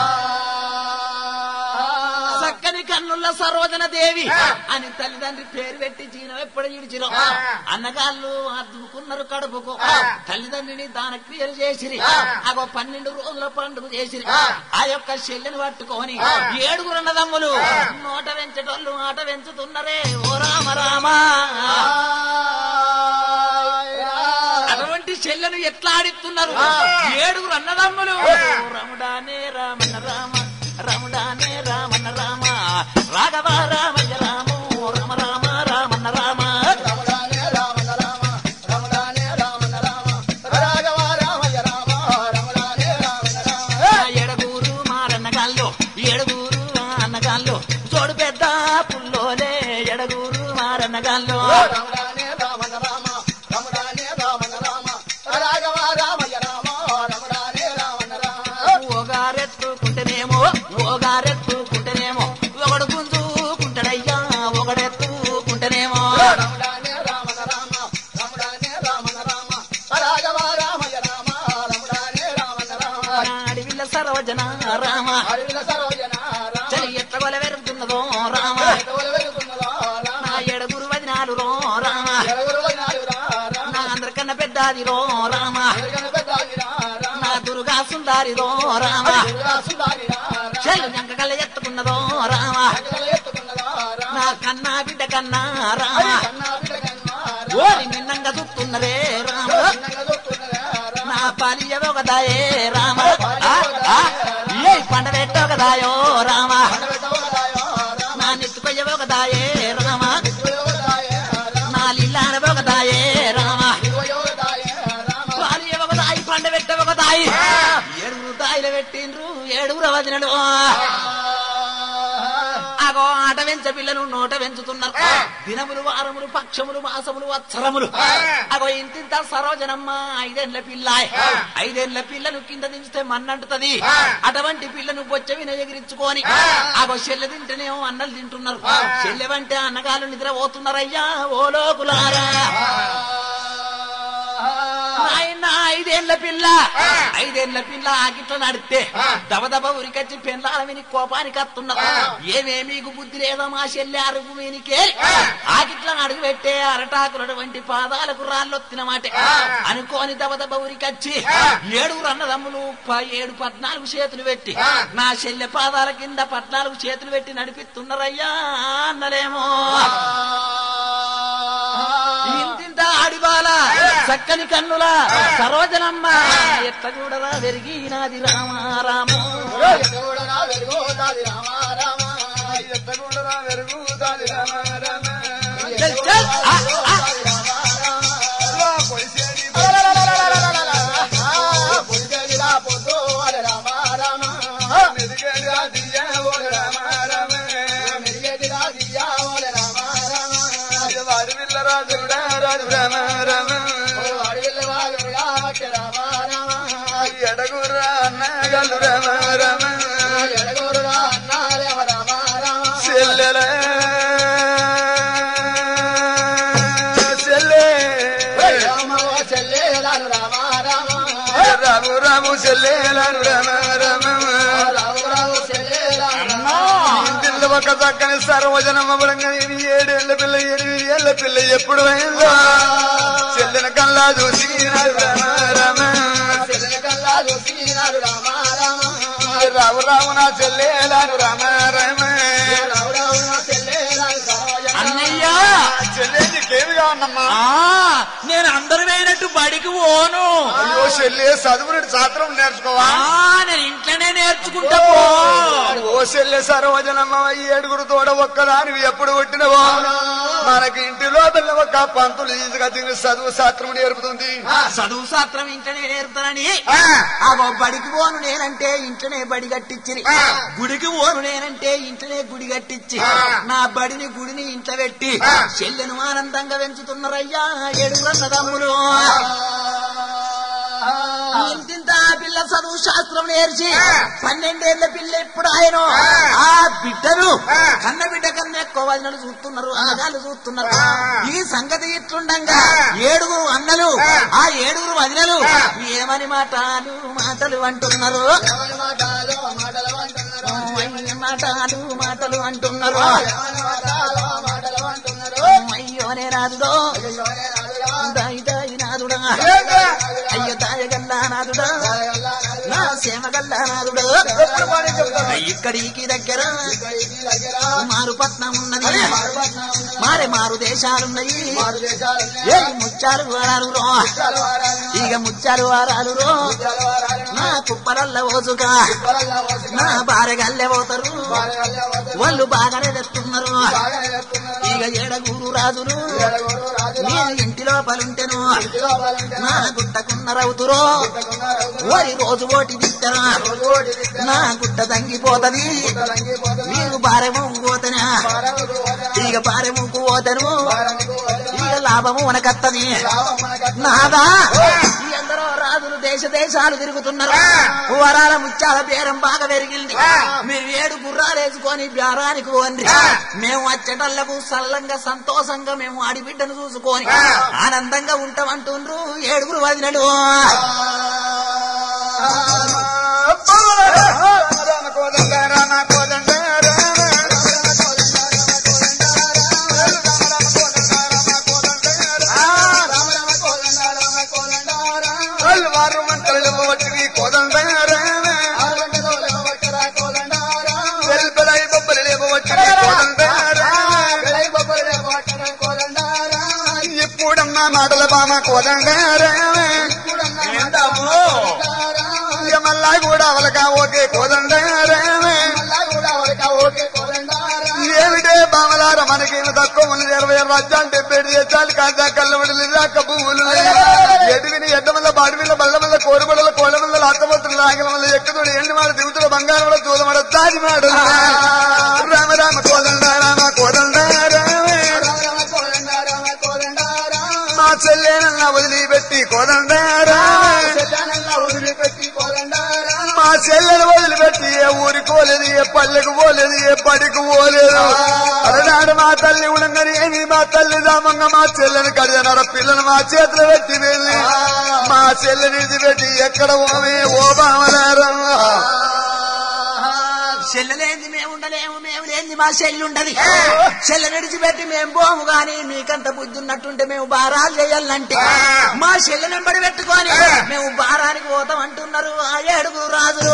చక్కని కన్నుల సరోజన దేవి అని తల్లిదండ్రి పేరు పెట్టి జీనం ఎప్పుడు ఇడిచిరో అన్నగాళ్ళు అద్దుకున్నారు కడుపుకు తల్లిదండ్రిని దాన క్రియలు చేసిరి అగో పన్నెండు రోజుల పండుగ చేసిరి ఆ యొక్క చెల్లెని పట్టుకొని ఏడుగురు అన్నదమ్ములు నోట వెంచటోళ్ళు ఆట వెంచుతున్నరే ఓ రామ రామా అటువంటి చెల్లెను ఎట్లా ఆడిస్తున్నారు ఏడుగురు అన్నదమ్ములు రముడానే రామన్న రామ రముడానే రామన్న రామ రాఘవ రామయ్య రాము రామ రామ రామన్న రామ ఏడుగురు మారన్నగాళ్ళు ఏడుగురు అన్నగాళ్ళు చోడు పెద్ద పుల్లోలే ఏడుగురు మారన్నగాళ్ళు ఓగారెత్తుకుంటేనేమో ఓగారెత్తుకుంటేనేమో ఒకడు గుంజుకుంటాడయ్యా ఒకడెత్తుకుంటేనేమో అడవిల సరోజన రామ చలి ఎట్ల వెరుగుతున్నదో రామ నా ఏడుగురు వదినాలు రో రామ నా అందరికన్నా పెద్దది రో రామ నా దుర్గా సుందారి రో రామ చెల్లు ఎంకగల ఎత్తుకున్నదో రామ నా కన్నా బిడ్డ కన్నా రామ ఓరి నిన్నంగా చూస్తున్నదే రామ నా పాలియ ఒకదాయే రామ ఆ, ఆ, ఏ పండ పెట్టొకదాయో రామ నా నెత్తుకొయ్య ఒకదాయే రామ నా లిల్లాన ఒకదాయే రామ పాలియ ఒకదాయి పండ పెట్ట ఒకదాయి ఏడుగురు దాయిలు పెట్టిండ్రు ఏడుగురు వదినలు అగో ఆట నాట వెంచ పిల్లను నోట వెంచుతున్నారు దినములు వారములు పక్షములు మాసములు వత్సరములు అగో ఇంతింత సరోజనమ్మ ఐదేళ్ల పిల్ల ఐదేళ్ల పిల్లను కింద దించితే మన్నంటుతది అటువంటి పిల్లను బొచ్చ విన ఎగిరించుకొని అగో చెల్లె తింటేనేమో అన్నలు తింటున్నారు చెల్లె వంటే అన్నగాలు నిద్ర పోతున్నారయ్యా ఓ లోకులారా నాయన ఐదేళ్ల పిల్ల ఐదేళ్ల పిల్ల ఆకిట్ల నడితే దబదబ ఉరికచ్చి పెళ్ళాల విని కోపానికి వస్తున్నారు ఏమేమి బుద్ధి లేదో మా చెల్లె అరుగు వినికే ఆకిట్ల అడుగు పెట్టే అరటాకుల వంటి పాదాలకు రాళ్ళొత్తిన మాట అనుకోని దబదబ ఉరికచ్చి ఏడుగురు అన్నదమ్ములు ప- ఏడు పద్నాలుగు చేతులు పెట్టి నా చెల్లె పాదాల కింద పద్నాలుగు చేతులు పెట్టి నడిపిస్తున్నారయ్యా అన్నలేమో ఇంతింత ఆడిబాల చక్కని కన్నుల సరోజనమ్మ ఎట్ల చూడరా వెరిగినాది రామారామో చూడరా వెలుగుతాది రామ రామ ఎత్తగుండరా వెరుగుతాది రామ రామ. చల్, చల్. ఆ, ఆ. రా పొడిసేది పొడిచేదిరా పొద్దు అరే రామ రామ మెదిగేది ఆ దియ్య ఓ రామ రామ. మెరిగేదిరా దియ్యా ఓలే రామ రామ వాడి పిల్ల రాజుడా రాజు రామ రామ. అడవిల్లరా ఎవరా రామ రామ ఎడగుర్రా అన్నగలు రామ రామ. ఎడగోరురా అన్నారేవ రామ రామ చెల్లెల చెల్లె రామ ఓ చెల్లేలాను రామ రామ రాము రాము చెల్లెలను రామ రామ రామ రామ చెల్లేలాను ఇంటిల్లో ఒక చక్కని సర్వజనమ్మ బలంగా ఇది ఏడేళ్ల పిల్ల ఎనిమిది ఏళ్ల పిల్ల ఎప్పుడు అయిందో చెల్లెన కల్లా చూసి రామ రామ చెల్లెల కల్లా చూసినాడు రామ రామ రాము రాము నా చెల్లెలను రామ రామ రామ రామ చెల్లేలాను సరోజన అన్నయ్యా చెల్లె నీకేమిగా ఉన్నమ్మా ఆ, నేను అందరు అయినట్టు బడికి పోను అయ్యో చెల్లె చదువుని శాస్త్రం నేర్చుకోవా ఆ, నేను ఇంట్లోనే నేర్చుకుంటా పో ఓ చెల్లె సర్వజనమ్మ ఈ ఏడుగురు తోడ ఒక్కదానివి ఎప్పుడు పుట్టినవో మనకి ఇంటి లోపల ఒక పంతులు తీసుకొచ్చి చదువు శాస్త్రం నేర్పుతుంది చదువు శాస్త్రం ఇంట్లోనే నేర్పుతానని ఆ, అగో బడికి పోను నేనంటే ఇంట్లోనే బడి కట్టించి గుడికి పోను నేనంటే ఇంట్లోనే గుడి కట్టించి నా బడిని గుడిని ఇంట్లో పెట్టి చెల్లెను ఆనందంగా పెంచుతున్నారయ్యా ఏడుగురన్న తమ్ముడు ఇంతింత ఆ పిల్ల చదువు శాస్త్రం నేర్చి పన్నెండేళ్ల పిల్ల ఎప్పుడు ఆయన ఆ బిడ్డలు కన్న బిడ్డ కన్నా ఎక్కువ వదినలు చూస్తున్నారు అన్నగాళ్ళు చూస్తున్నారు ఈ సంగతి ఇట్లుండగా ఏడుగురు అన్నలు ఆ ఏడుగురు వదినలు ఏమని మాటలు మాటలు అంటున్నారు ఎవరి మాటలు మాటలు అంటున్నారు అయ్య మాటలు మాటలు అంటున్నారు ఎవరి మాటలు మాటలు అంటున్నారు అయ్యోనే రాదుడో అయ్యోనే రాజురా దాయి దాయి నాదుడా అయ్యో దాయగల్లా నాదుడా నా సేమగల్లా నాదుడు ఇక్కడికి దగ్గర ఇక్కడికి దగ్గర మారు పట్నం ఉన్నది మారుపట్నం మారే మారు దేశాలున్నాయి మారు దేశాలు ఏ ముచ్చాలు వారాలు రో ఇక ముచ్చాలు వారాలు రో నా కుప్పలల్ల ఓసుగా నా బారెగల్లె పోతారు వాళ్ళు బాగానే తెస్తున్నారు ఇక ఏడగూరు రాజులు నేను ఇంటి లోపలుంటెను నా గుట్టకున్న రౌతురో ఓరి రోజు ఓటి తిట్టరా నా గుట్ట తంగిపోతది మీరు భారము పోతనా ఇక భారము పోతను ఇక లాభము మనకత్తది నాదా ఈ అందరూ రాజులు దేశ దేశాలు తిరుగుతున్నారు వరాల ముత్యాల బేరం బాగా పెరిగింది మేము ఏడు గుర్రాలు వేసుకొని బేరానికి పోండి మేము వచ్చేటళ్లకు సల్లంగా సంతోషంగా మేము ఆడిబిడ్డను చూసుకొని ఆనందంగా ఉంటామంటుండ్రు ఏడుగురు వదినడు రామ కోదండ రామ కోదండ రామ వాళ్ళు వారు మంటలు వచ్చి కోదండ రామ వెల్పలై బొబ్బలు లేవచ్చి కోదండ రామ ఇప్పుడన్నా మాటల బామ కోదండ రామ ఇక మళ్ళా కూడా అవలక ఓకే కోదండ రామ ఏమిటే బామలార మనకేమి తక్కువ ఉన్నది ఇరవై ఆరు రాజ్యాలు డెబ్బై ఏడు దేశాలు కాజా కళ్ళ వడలు రాక భూములు ఎడివిని ఎడ్డ వల్ల బాడి వల్ల బల్ల వల్ల కోడి వల్ల కోళ్ళ వల్ల అత్తమత్తులు ఆగిల వల్ల ఎక్కదోడు ఎండి మాడ దిగుతుల బంగారం వల్ల చూదమాడ దాడి మాడు రామ రామ కోదండ రామ చెల్లెలన్న వదిలిపెట్టి కోదండారా చెల్లెనల్లా వదిలిపెట్టి పోరండారా మా చెల్లెలు వదిలిపెట్టి ఏ ఊరికి పోలేదు ఏ పల్లెకు పోలేదు ఏ పడికి పోలేదు అలనాడు మా తల్లి ఉడంగని ఏమి మా తల్లి దామంగా మా చెల్లెని కడిదనార పిల్లని మా చేతులు పెట్టి వెళ్ళి మా చెల్లెని పెట్టి ఎక్కడ పోమే ఓ బామలారా చెల్లెలేంది మేము ఉండలేము మేము లేంది మా చెల్లి ఉండదు చెల్లె విడిచిపెట్టి మేము పోము గాని మీకంత బుద్ధి ఉన్నట్టుంటే మేము బారాలు చేయాలంటే మా చెల్లె వెంబడి పెట్టుకొని మేము బారానికి పోతాం అంటున్నారు ఆ ఏడుగురు రాజులు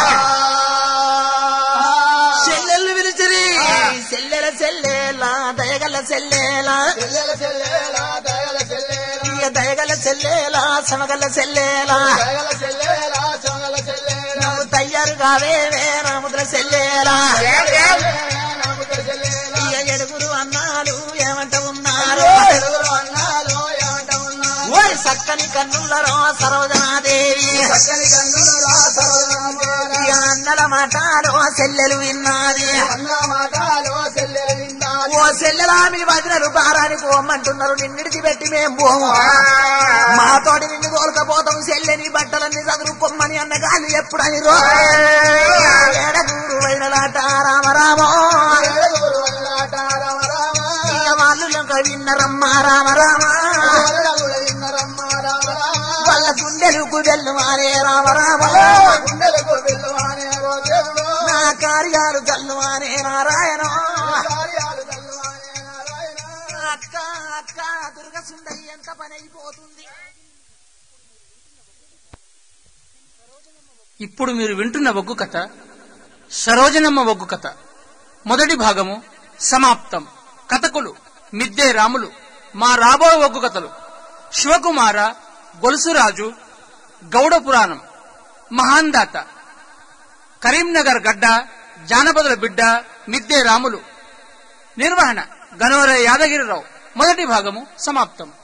చెల్లెళ్ళు పిలిచిరి చెల్లెల చెల్లెలా దయగల చెల్లెలా చెల్లెల చెల్లెలా దయల చెల్లెలా ఇక దయగల చెల్లెలా సమగల చెల్లెలా దయల చెల్లెలా సొంగల చెల్లెలా నువ్వు తయ్యారు కావే రాముద్ర చెల్లెలా నాముక చెల్లెలా ఇక ఏడుగురు అన్నాడు ఏమంట ఉన్నారు తెలుగులో అన్నాలో ఏమంట ఉన్నారు ఓయ్ చక్కని కన్నులరో సరోజనాదేవి చక్కని కన్నులా సర్వనామాల ఇక అన్నల మాటలో చెల్లెలు విన్నది అన్న మాటలో చెల్లెలు విందాలి ఓ చెల్లెలా మీ వదినలు బారానికి పోమంటున్నారు నిన్నిడిచి పెట్టి మేం పోము మాతోటి నిన్ను తోలుకపోతాం చెల్లెని బట్టలన్నీ చదువుకోమని అన్న గాలి ఎప్పుడని రో ఏడగూరు వైనలాట రామరామో ఏడుగురు వల్లాట రామ రామ ఇక వాళ్ళు ఇంకా విన్నరమ్మ రామరామ వరడగుల విన్నరమ్మ రామ రామ వాళ్ళ గుండెలకు వెళ్ళు మారే రామరామ గుండెలకు పిల్లవానే ఓ దేవుడు నా కార్యాలు చల్లు మారే నారాయణ కార్యాలు తల్లువానే నారాయణ అక్క అక్క దుర్గ సుందరి ఎంత పని అయిపోతుంది ఇప్పుడు మీరు వింటున్న ఒగ్గు కథ సరోజనమ్మ ఒగ్గు కథ మొదటి భాగము సమాప్తం కథకులు మిద్దే రాములు మా రాబో ఒగ్గు కథలు శివకుమార గొలుసురాజు గౌడ పురాణం మహాందాత కరీంనగర్ గడ్డ జానపదుల బిడ్డ మిద్దే రాములు నిర్వహణ గనోరే యాదగిరిరావు మొదటి భాగము సమాప్తం